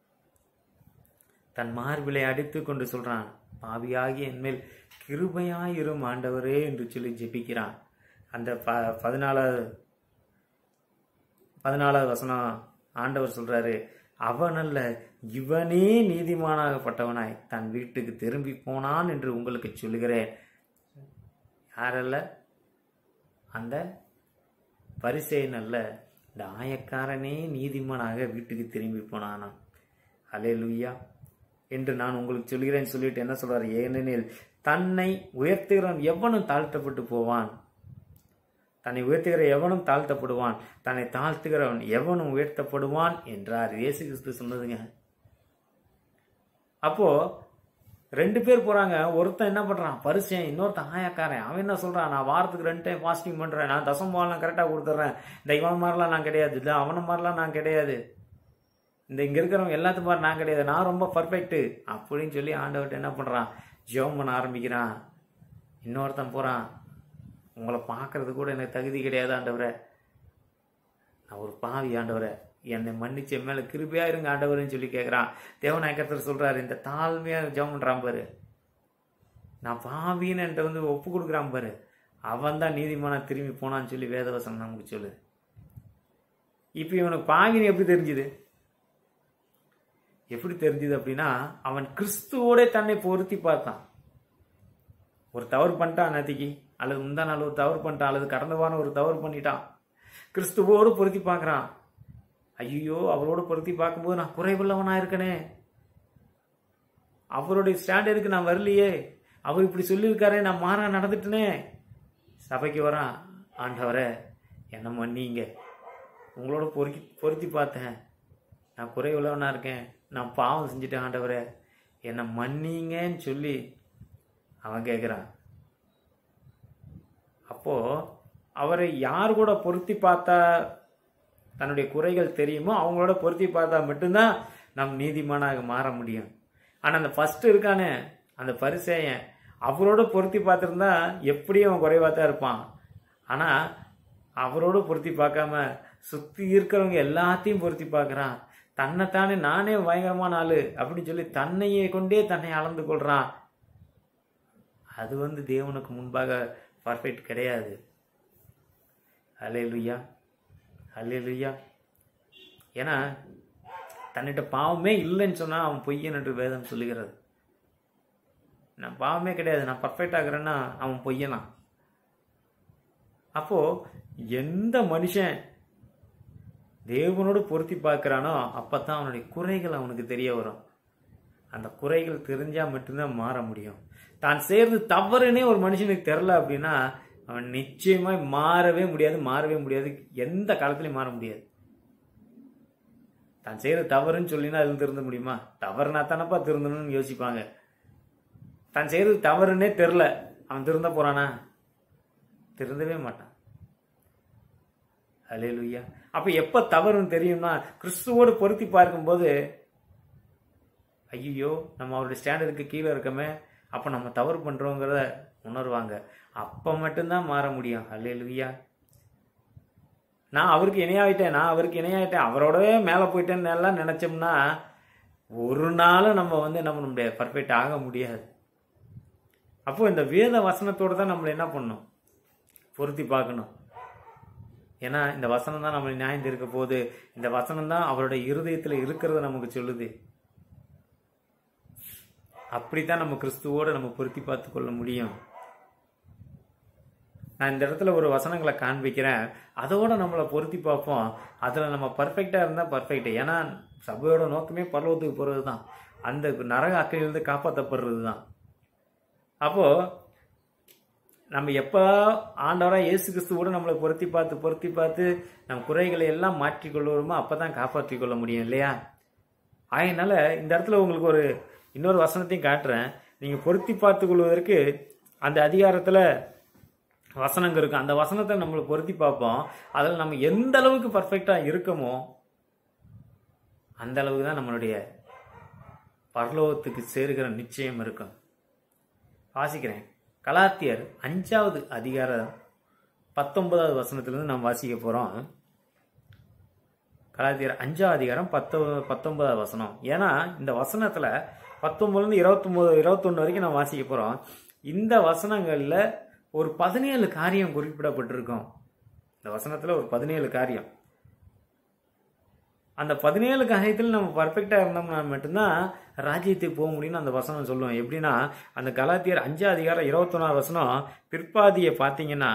தன் மார்பிலை அடித்து கொண்டு சொல்றான் பாவியாகி என்மேல் கிருபையாயிரும் ஆண்டவரே என்று சொல்லி ஜெபிக்கிறான் அந்த ப பதினாலாவது பதினாலாவது வசனம் ஆண்டவர் சொல்றாரு அவனல்ல இவனே நீதிமானாகப்பட்டவனாய் தன் வீட்டுக்கு திரும்பி போனான் என்று உங்களுக்கு சொல்லுகிறேன் யாரல்ல அந்த பரிசேன் அல்ல இந்த ஆயக்காரனே நீதிமானாக வீட்டுக்கு திரும்பி போனானாம் அலே லுய்யா என்று நான் உங்களுக்கு சொல்கிறேன் சொல்லிட்டு என்ன சொல்றாரு ஏனெனில் தன்னை உயர்த்துகிறவன் எவனும் தாழ்த்தப்பட்டு போவான் தன்னை உயர்த்துகிற எவனும் தாழ்த்தப்படுவான் தன்னை தாழ்த்துகிறவன் எவனும் உயர்த்தப்படுவான் என்றார் இயேசு கிறிஸ்து சொன்னதுங்க அப்போ ரெண்டு பேர் போறாங்க ஒருத்தன் என்ன பண்றான் பரிசையன் இன்னொருத்தன் ஆயாக்காரன் அவன் என்ன சொல்றான் நான் வாரத்துக்கு ரெண்டு டைம் ஃபாஸ்டிங் பண்றேன் நான் தசம்பாலாம் கரெக்டா கொடுத்துட்றேன் இந்த இவன் மாதிரிலாம் நான் கிடையாது இல்லை அவன மாதிரிலாம் நான் கிடையாது இந்த இங்க இருக்கிறவங்க எல்லாத்துக்கும் மாதிரி நான் கிடையாது நான் ரொம்ப பர்ஃபெக்ட் அப்படின்னு சொல்லி ஆண்டவர்கிட்ட என்ன பண்றான் ஜெபம் பண்ண ஆரம்பிக்கிறான் இன்னொருத்தன் போறான் உங்களை பார்க்கறது கூட எனக்கு தகுதி கிடையாது ஆண்டவரே நான் ஒரு பாவி ஆண்டவரே என்னை மன்னிச்சு என் மேல கிருபையா இருங்க ஆண்டவர்னு சொல்லி கேட்குறான் தேவநாயக்கத்தில் சொல்றாரு இந்த தாழ்மையா ஜெபம் பண்றான் பாரு நான் பாவின்னு என்கிட்ட வந்து ஒப்பு கொடுக்குறான் பாரு அவன் தான் நீதிமானா திரும்பி போனான்னு சொல்லி வேதவசனம் நமக்கு சொல்லுது இப்போ இவனுக்கு பாவின்னு எப்படி தெரிஞ்சுது எப்படி தெரிஞ்சுது அப்படின்னா அவன் கிறிஸ்துவோட தன்னை பொருத்தி பார்த்தான் ஒரு தவறு பண்ணிட்டான் நேத்திக்கு அல்லது முந்தா நாள் ஒரு தவறு பண்ணிட்டான் அல்லது கடந்த வாரம் ஒரு தவறு பண்ணிட்டான் கிறிஸ்துவோடு பொருத்தி பார்க்கறான் ஐயோ அவரோடு பொருத்தி பார்க்கும்போது நான் குறைவுள்ளவனா இருக்கனே அவருடைய ஸ்டாண்டர்டுக்கு நான் வரலையே அவர் இப்படி சொல்லியிருக்காரே நான் மாறா நடந்துட்டனே சபைக்கு வரான் ஆண்டவரே என்ன மன்னிங்க உங்களோட பொறுக்கி பொருத்தி பார்த்தேன் நான் குறைவுள்ளவனா இருக்கேன் நான் பாவம் செஞ்சுட்டேன் ஆண்டவரே என்னை மன்னிங்கன்னு சொல்லி அவன் கேட்குறான் அப்போ அவரை யார் கூட பொருத்தி பார்த்தா தன்னுடைய குறைகள் தெரியுமோ அவங்களோட பொருத்தி பார்த்தா மட்டும்தான் நம் நீதிமானாக மாற முடியும் ஆனால் அந்த ஃபர்ஸ்ட் இருக்கானே அந்த பரிசேயன் அவரோட பொருத்தி பார்த்துருந்தா எப்படியும் அவன் குறைவாக தான் இருப்பான் ஆனால் அவரோட பொருத்தி பார்க்காம சுற்றி இருக்கிறவங்க எல்லாத்தையும் பொருத்தி பார்க்குறான் தன்னைத்தானே நானே பயங்கரமான ஆளு அப்படின்னு சொல்லி தன்னையே கொண்டே தன்னை அளந்து கொள்றான் அது வந்து தேவனுக்கு முன்பாக பர்ஃபெக்ட் கிடையாது அலே லுய்யா அல்லே லுய்யா ஏன்னா தன்னிட்ட பாவமே இல்லைன்னு சொன்னா அவன் பொய்யன் என்று வேதம் சொல்லுகிறது நான் பாவமே கிடையாது நான் பர்ஃபெக்ட் ஆகிறேன்னா அவன் பொய்யனா அப்போ எந்த மனுஷன் தேவனோடு பொருத்தி பார்க்கறானோ அப்பதான் அவனுடைய குறைகள் அவனுக்கு தெரிய வரும் அந்த குறைகள் தெரிஞ்சா மட்டும்தான் மாற முடியும் தான் சேர்ந்து தவறுனே ஒரு மனுஷனுக்கு தெரில அப்படின்னா அவன் நிச்சயமா மாறவே முடியாது மாறவே முடியாது எந்த காலத்திலையும் மாற முடியாது தான் செய்யற தவறுன்னு சொல்லினா அதுல திருந்த முடியுமா தவறுனா தானப்பா திருந்தணும்னு யோசிப்பாங்க தான் செய்யறது தவறுன்னே தெரில அவன் திருந்த போறானா திருந்தவே மாட்டான் அலேலுய்யா அப்ப எப்ப தவறுன்னு தெரியும்னா கிறிஸ்துவோடு பொருத்தி பார்க்கும்போது ஐயோ நம்ம அவருடைய ஸ்டாண்டர்டுக்கு கீழே இருக்கமே அப்ப நம்ம தவறு பண்றோங்கிறத உணர்வாங்க அப்ப மட்டும்தான் மாற முடியும் அல்லேலுய்யா நான் அவருக்கு இணையாயிட்டேன் நான் அவருக்கு இணையாயிட்டேன் அவரோடவே மேலே போயிட்டேன்னு எல்லாம் நினைச்சோம்னா ஒரு நாளும் நம்ம வந்து நம்ம நம்முடைய பர்ஃபெக்ட் ஆக முடியாது அப்போ இந்த வேத வசனத்தோட தான் நம்மளை என்ன பண்ணணும் பொருத்தி பார்க்கணும் ஏன்னா இந்த வசனம் தான் நம்மளை நியாயம் இருக்க போது இந்த வசனம் தான் அவருடைய இருதயத்தில் இருக்கிறத நமக்கு சொல்லுது அப்படித்தான் நம்ம கிறிஸ்துவோட நம்ம பொருத்தி பார்த்து கொள்ள முடியும் நான் இந்த இடத்துல ஒரு வசனங்களை காண்பிக்கிறேன் அதோட நம்மளை பொருத்தி பார்ப்போம் அதில் நம்ம பர்ஃபெக்டாக இருந்தால் பர்ஃபெக்ட் ஏன்னா சபையோட நோக்கமே பர்வத்துக்கு போகிறது தான் அந்த நரக அக்கையிலிருந்து காப்பாற்றப்படுறது தான் அப்போது நம்ம எப்போ ஆண்டவராக இயேசு கிறிஸ்துவோட நம்மளை பொருத்தி பார்த்து பொருத்தி பார்த்து நம் குறைகளை எல்லாம் மாற்றிக்கொள்வோமோ அப்போ தான் காப்பாற்றி கொள்ள முடியும் இல்லையா அதனால இந்த இடத்துல உங்களுக்கு ஒரு இன்னொரு வசனத்தையும் காட்டுறேன் நீங்கள் பொருத்தி பார்த்து கொள்வதற்கு அந்த அதிகாரத்தில் வசனங்கள் இருக்கு அந்த வசனத்தை நம்மளை பொருத்தி பார்ப்போம் அதில் நம்ம எந்த அளவுக்கு பர்ஃபெக்டாக இருக்கமோ அந்த அளவுக்கு தான் நம்மளுடைய பரலோகத்துக்கு சேருகிற நிச்சயம் இருக்கும் வாசிக்கிறேன் கலாத்தியர் அஞ்சாவது அதிகாரம் பத்தொன்பதாவது வசனத்திலிருந்து நாம் வாசிக்க போகிறோம் கலாத்தியர் அஞ்சாவது அதிகாரம் பத்தொ பத்தொன்பதாவது வசனம் ஏன்னா இந்த வசனத்தில் பத்தொன்பதுலேருந்து இருபத்தொம்போது இருபத்தொன்று வரைக்கும் நான் வாசிக்க போகிறோம் இந்த வசனங்களில் ஒரு பதினேழு காரியம் குறிப்பிடப்பட்டிருக்கும் இந்த வசனத்தில் ஒரு பதினேழு காரியம் அந்த பதினேழு காரியத்தில் நம்ம பர்ஃபெக்டாக இருந்தோம்னா மட்டும்தான் ராஜ்யத்துக்கு போக முடியும்னு அந்த வசனம் சொல்லுவோம் எப்படின்னா அந்த கலாத்தியர் அஞ்சு அதிகாரம் இருபத்தொன்னாவது வசனம் பிற்பாதியை பார்த்தீங்கன்னா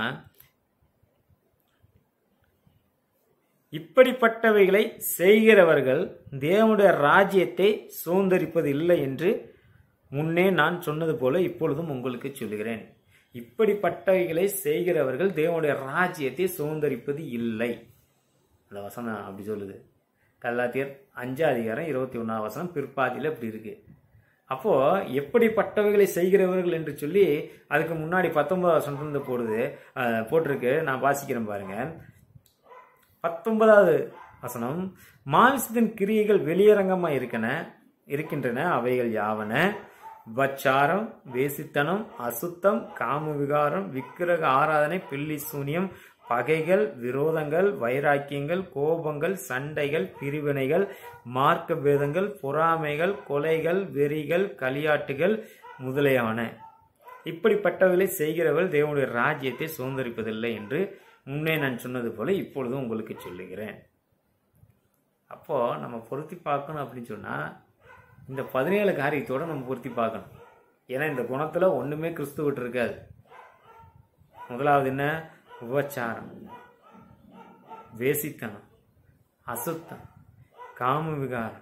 இப்படிப்பட்டவைகளை செய்கிறவர்கள் தேவனுடைய ராஜ்யத்தை சுதந்திரிப்பது இல்லை என்று முன்னே நான் சொன்னது போல இப்பொழுதும் உங்களுக்கு சொல்லுகிறேன் இப்படிப்பட்டவைகளை செய்கிறவர்கள் தேவனுடைய ராஜ்யத்தை சுதந்திரிப்பது இல்லை அந்த வசனம் அப்படி சொல்லுது கல்லாத்தியர் அஞ்சா அதிகாரம் இருபத்தி ஒன்றாம் வசனம் பிற்பாதியில் இப்படி இருக்கு அப்போ எப்படிப்பட்டவைகளை செய்கிறவர்கள் என்று சொல்லி அதுக்கு முன்னாடி பத்தொன்பதாவது வசனத்துல போடுது அஹ், போட்டிருக்கு நான் வாசிக்கிறேன் பாருங்க பத்தொன்பதாவது வசனம் மாம்சத்தின் கிரியைகள் வெளியரங்கமா இருக்கன இருக்கின்றன அவைகள் யாவன வச்சாரம் வேசித்தனம் அசுத்தம் காம விகாரம் விக்கிரக ஆராதனை பில்லி சூனியம் பகைகள் விரோதங்கள் வைராக்கியங்கள் கோபங்கள் சண்டைகள் பிரிவினைகள் மார்க்க பேதங்கள் பொறாமைகள் கொலைகள் வெறிகள் களியாட்டுகள் முதலியன இப்படிப்பட்டவர்களை செய்கிறவர்கள் தேவனுடைய ராஜ்யத்தை சுதந்திரிப்பதில்லை என்று முன்னே நான் சொன்னது போல இப்பொழுதும் உங்களுக்கு சொல்லுகிறேன் அப்போ நம்ம பொருத்தி பார்க்கணும் அப்படின்னு சொன்னா இந்த பதினேழு காரியத்தோட நம்ம பொருத்தி பார்க்கணும் ஏன்னா இந்த குணத்துல ஒண்ணுமே கிறிஸ்துவிட்டு இருக்காது முதலாவது என்ன உபச்சாரம் வேசித்தனம் அசுத்தம் காம விகாரம்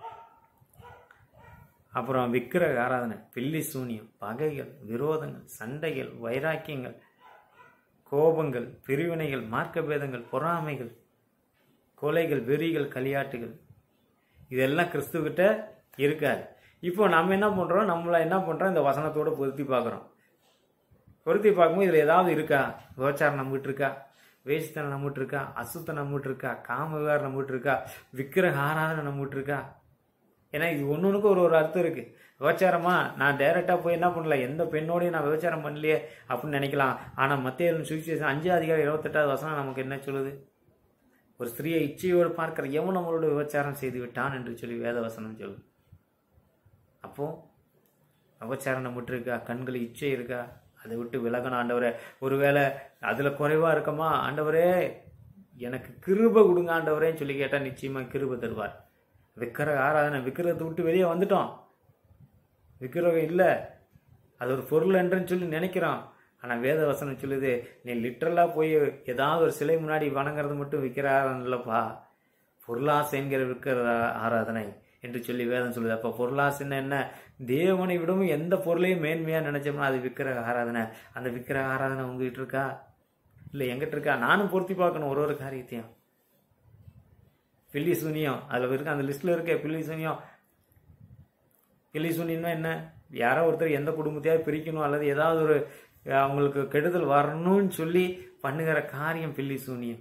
அப்புறம் விக்கிரக ஆராதனை பில்லி சூனியம் பகைகள் விரோதங்கள் சண்டைகள் வைராக்கியங்கள் கோபங்கள் பிரிவினைகள் மார்க்கபேதங்கள் பொறாமைகள் கொலைகள் வெறிகள் களியாட்டுகள் இதெல்லாம் கிறிஸ்துக்கிட்ட இருக்காது இப்போ நம்ம என்ன பண்றோம் நம்மள என்ன பண்றோம் இந்த வசனத்தோட பொருத்தி பார்க்குறோம் பொருத்தி பார்க்கும்போது இதில் ஏதாவது இருக்கா விபச்சாரம் நம்மகிட்ட இருக்கா வேஷ்தனம் நம்மகிட்ட இருக்கா அசுத்தம் நம்மகிட்ட இருக்கா காம விகாரம் நம்மகிட்ட இருக்கா விக்கிரக ஆராதனை நம்மகிட்ட இருக்கா ஏன்னா இது ஒன்னொன்றுக்கும் ஒரு ஒரு அர்த்தம் இருக்கு விபச்சாரமா நான் டைரக்டா போய் என்ன பண்ணல எந்த பெண்ணோடையும் நான் விபச்சாரம் பண்ணலையே அப்படின்னு நினைக்கலாம் ஆனா மத்திய சுவிசேஷம் அஞ்சு அதிகாரம் இருபத்தெட்டாவது வசனம் நமக்கு என்ன சொல்லுது ஒரு ஸ்திரீயை இச்சையோடு பார்க்கிற எவன் நம்மளோட விபச்சாரம் செய்து விட்டான் என்று சொல்லி வேத வசனம் சொல்லுது அப்போ விபச்சாரம் நம்மகிட்ட இருக்கா கண்கள் இச்சை இருக்கா அதை விட்டு விலகணும் ஆண்டவரே ஒருவேளை அதுல குறைவா இருக்கமா ஆண்டவரே எனக்கு கிருப கொடுங்க ஆண்டவரேன்னு சொல்லி கேட்டா நிச்சயமா கிருப தருவார் விக்கிரக ஆராதனை விக்கிரகத்தை விட்டு வெளியே வந்துட்டோம் விக்கிரகம் இல்லை அது ஒரு பொருள் என்றுன்னு சொல்லி நினைக்கிறோம் ஆனால் வேத வசனம் சொல்லுது நீ லிட்டரலாக போய் ஏதாவது ஒரு சிலை முன்னாடி வணங்குறது மட்டும் விக்கிர ஆராதனை இல்லைப்பா பொருளாசைங்கிற விக்கிர ஆராதனை என்று சொல்லி வேதம் சொல்லுது அப்போ பொருளாசைன்னா என்ன தேவனை விடவும் எந்த பொருளையும் மேன்மையாக நினைச்சோம்னா அது விக்கிரக ஆராதனை அந்த விக்கிரக ஆராதனை உங்ககிட்ட இருக்கா இல்லை எங்கிட்ட இருக்கா நானும் பொருத்தி பார்க்கணும் ஒரு ஒரு காரியத்தையும் பில்லி சூனியம் அதில் இருக்கு அந்த லிஸ்ட்டில் இருக்க பில்லி சூனியம் பில்லி சூனியம்னா என்ன யாரோ ஒருத்தர் எந்த குடும்பத்தையாவது பிரிக்கணும் அல்லது ஏதாவது ஒரு அஹ், அவங்களுக்கு கெடுதல் வரணும்னு சொல்லி பண்ணுகிற காரியம் பில்லி சூனியம்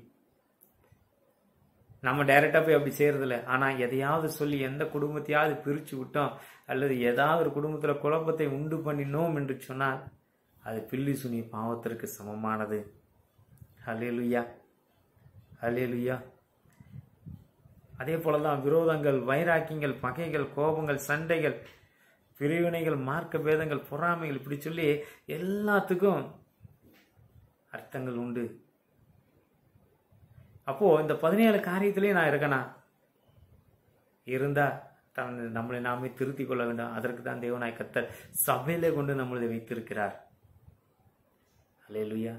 நம்ம டைரக்டா போய் அப்படி செய்யறதில்ல ஆனா எதையாவது சொல்லி எந்த குடும்பத்தையாவது பிரிச்சு விட்டோம் அல்லது ஏதாவது ஒரு குடும்பத்துல குழப்பத்தை உண்டு பண்ணினோம் என்று சொன்னால் அது பில்லி சுனி பாவத்திற்கு சமமானது ஹலேலுயா ஹலேலுயா அதே போலதான் விரோதங்கள் வைராக்கியங்கள் பகைகள் கோபங்கள் சண்டைகள் பிரிவினைகள் மார்க்க பேதங்கள் பொறாமைகள் இப்படி சொல்லி எல்லாத்துக்கும் அர்த்தங்கள் உண்டு அப்போ இந்த பதினேழு காரியத்திலேயே நான் இருக்கனா இருந்தா தன் நம்மளை நாமே திருத்திக் கொள்ள வேண்டும் அதற்கு தான் தேவனாய் கத்தர் சபையிலே கொண்டு நம்மளை வைத்திருக்கிறார் அல்லேலூயா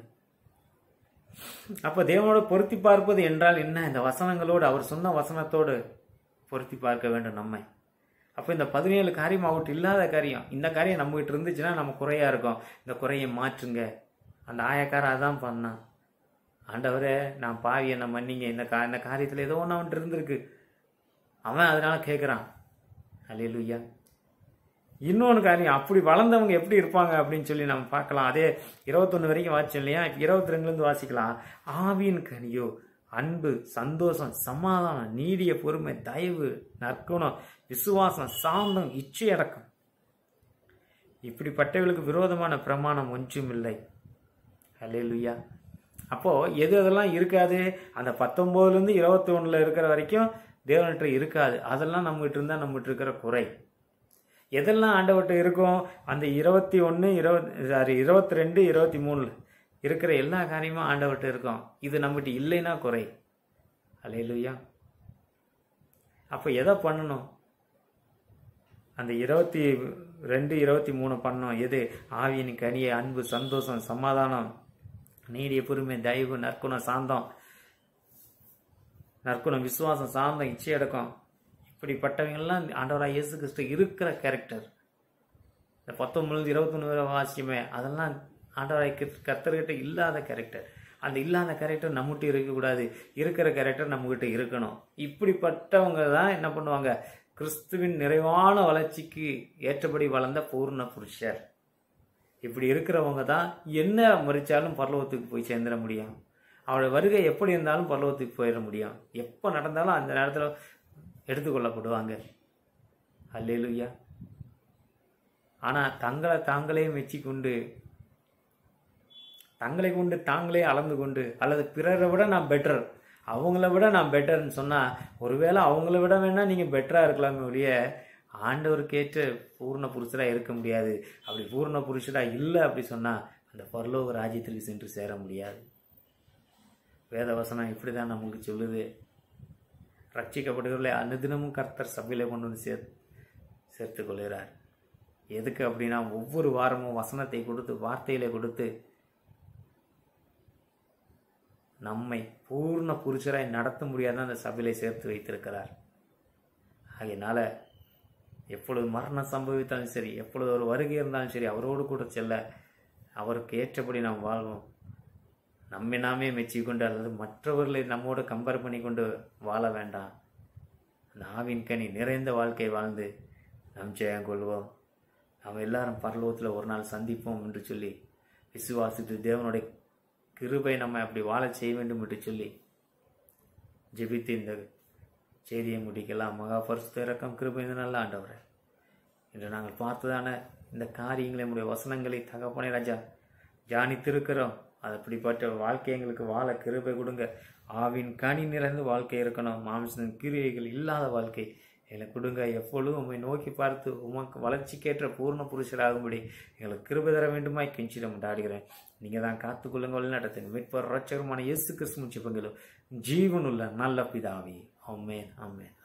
அப்ப தேவனோட பொருத்தி பார்ப்பது என்றால் என்ன இந்த வசனங்களோடு அவர் சொன்ன வசனத்தோடு பொருத்தி பார்க்க வேண்டும் நம்மை அப்ப இந்த பதினேழு காரியம் அவர்கிட்ட இல்லாத காரியம் இந்த காரியம் நம்ம கிட்ட இருந்துச்சுன்னா நம்ம குறையா இருக்கும் இந்த குறையை மாற்றுங்க அந்த ஆயக்காரன் அதான் பண்ணான் ஆண்டவரே நான் பாவி என்ன மன்னிங்க இந்த கா இந்த காரியத்தில் ஏதோ ஒன்று அவன்கிட்ட இருந்திருக்கு அவன் அதனால கேட்குறான் அல்லேலூயா இன்னொன்று காரியம் அப்படி வளர்ந்தவங்க எப்படி இருப்பாங்க அப்படின்னு சொல்லி நம்ம பார்க்கலாம் அதே இருபத்தொன்று வரைக்கும் வாசிச்சோம் இல்லையா இருபத்தி ரெண்டுலேருந்து வாசிக்கலாம் ஆவியின் கனியோ அன்பு சந்தோஷம் சமாதானம் நீடிய பொறுமை தயவு நற்குணம் விசுவாசம் சாந்தம் இச்சை அடக்கம் இப்படிப்பட்டவர்களுக்கு விரோதமான பிரமாணம் ஒன்றும் இல்லை ஹalleluya அப்போ எது எதெல்லாம் இருக்காது அந்த பத்தொன்பதுல இருந்து இருபத்தி ஒண்ணுல இருக்கிற வரைக்கும் தேவன்கிட்ட இருக்காது அதெல்லாம் நம்மகிட்ட இருந்தா நம்மகிட்ட இருக்கிற குறை எதெல்லாம் ஆண்டவர்கிட்ட இருக்கும் அந்த இருபத்தி ஒன்று இருபத்தி சாரி இருபத்தி ரெண்டு இருபத்தி மூணுல இருக்கிற எல்லா காரியமும் ஆண்டவர்கிட்ட இருக்கும் இது நம்மகிட்ட இல்லைன்னா குறை அலையலுயா அப்போ எதை பண்ணணும் அந்த இருபத்தி ரெண்டு இருபத்தி மூணு பண்ணோம் எது ஆவியின் கனியை அன்பு சந்தோஷம் சமாதானம் நீடிய பொறுமை தயவு நற்குணம் சாந்தம் நற்குணம் விசுவாசம் சாந்தம் இச்சையடக்கம் இப்படிப்பட்டவங்கெல்லாம் ஆண்டவராக இயேசு கிறிஸ்து இருக்கிற கேரக்டர் இந்த பத்தொன்பது இருபத்தொன்னு வரை வாசியமே அதெல்லாம் ஆண்டவராய் கர்த்தர்கிட்ட இல்லாத கேரக்டர் அந்த இல்லாத கேரக்டர் நம்மகிட்ட இருக்கக்கூடாது இருக்கிற கேரக்டர் நம்மகிட்ட இருக்கணும் இப்படிப்பட்டவங்க தான் என்ன பண்ணுவாங்க கிறிஸ்துவின் நிறைவான வளர்ச்சிக்கு ஏற்றபடி வளர்ந்த பூர்ண புருஷர் இப்படி இருக்கிறவங்க தான் என்ன மறிச்சாலும் பரலோகத்துக்கு போய் சேர்ந்துட முடியும் அவருடைய வருகை எப்படி இருந்தாலும் பரலோகத்துக்கு போயிட முடியும் எப்போ நடந்தாலும் அந்த நேரத்தில் எடுத்துக்கொள்ளப்படுவாங்க அல்லேலுயா ஆனால் தங்களை தாங்களே மெச்சிக்கொண்டு தங்களை கொண்டு தாங்களே அளந்து கொண்டு அல்லது பிறரை விட நான் பெட்டர் அவங்கள விட நான் பெட்டர்னு சொன்னால் ஒருவேளை அவங்கள விட வேணால் நீங்கள் பெட்டராக இருக்கலாமே ஒழிய ஆண்டவருக்கேற்ற பூர்ண புருஷராக இருக்க முடியாது அப்படி பூர்ண புருஷராக இல்லை அப்படி சொன்னால் அந்த பரலோக ராஜ்யத்திற்கு சென்று சேர முடியாது வேதவசனம் இப்படி தான் நமக்கு சொல்லுது ரட்சிக்கப்படுகிறவர்களை அனுதினமும் கர்த்தர் சபையில் கொண்டு வந்து சேர் சேர்த்து கொள்கிறார் எதுக்கு அப்படின்னா ஒவ்வொரு வாரமும் வசனத்தை கொடுத்து வார்த்தையில கொடுத்து நம்மை பூர்ண புருஷராய் நடத்த முடியாத அந்த சபையில சேர்த்து வைத்திருக்கிறார் ஆகையினால எப்பொழுது மரணம் சம்பவித்தாலும் சரி எப்பொழுது ஒரு வருகை இருந்தாலும் சரி அவரோடு கூட செல்ல அவருக்கு ஏற்றபடி நாம் வாழ்வோம் நம்மை நாமே மெச்சிக்கொண்டு அல்லது மற்றவர்களை நம்மோடு கம்பேர் பண்ணி கொண்டு வாழ வேண்டாம் அந்த ஆவின் கனி நிறைந்த வாழ்க்கை வாழ்ந்து நாம் ஜெயம் கொள்வோம் நாம் எல்லாரும் பரலோகத்தில் ஒரு நாள் சந்திப்போம் என்று சொல்லி விசுவாசித்து தேவனுடைய கிருபை நம்ம அப்படி வாழச் செய்ய வேண்டும் என்று சொல்லி ஜெபித்து இந்த செய்தியை முடிக்கலாம் மகா பரிசுத்த இறக்கம் கிருபை இந்த நல்ல ஆண்டவரே இன்று நாங்கள் பார்த்ததான இந்த காரியங்களை நம்முடைய வசனங்களை தகப்பனே ராஜா தியானித்திருக்கிறோம் அது அப்படிப்பட்ட வாழ்க்கை எங்களுக்கு வாழ கிருபை கொடுங்க ஆவின் கனி நிறைந்த வாழ்க்கை இருக்கணும் மாம்சத்தின் கிரியைகள் இல்லாத வாழ்க்கை எங்களை கொடுங்க எப்பொழுதும் உம்மை நோக்கி பார்த்து உமக்கு வளர்ச்சிக்கேற்ற பூர்ண புருஷராகும்படி எங்களுக்கு கிருபை தர வேண்டுமாய் கெஞ்சிடம் உண்டாடுகிறேன் நீங்கள் தான் காத்துக்கொள்ளுங்க வழிநடத்துங்க மீட்பர் ரட்சகருமான இயேசு கிறிஸ்து முச்சிப்பங்களும் ஜீவனுள்ள நல்ல பிதாவி அம்மேன் அம்மேன்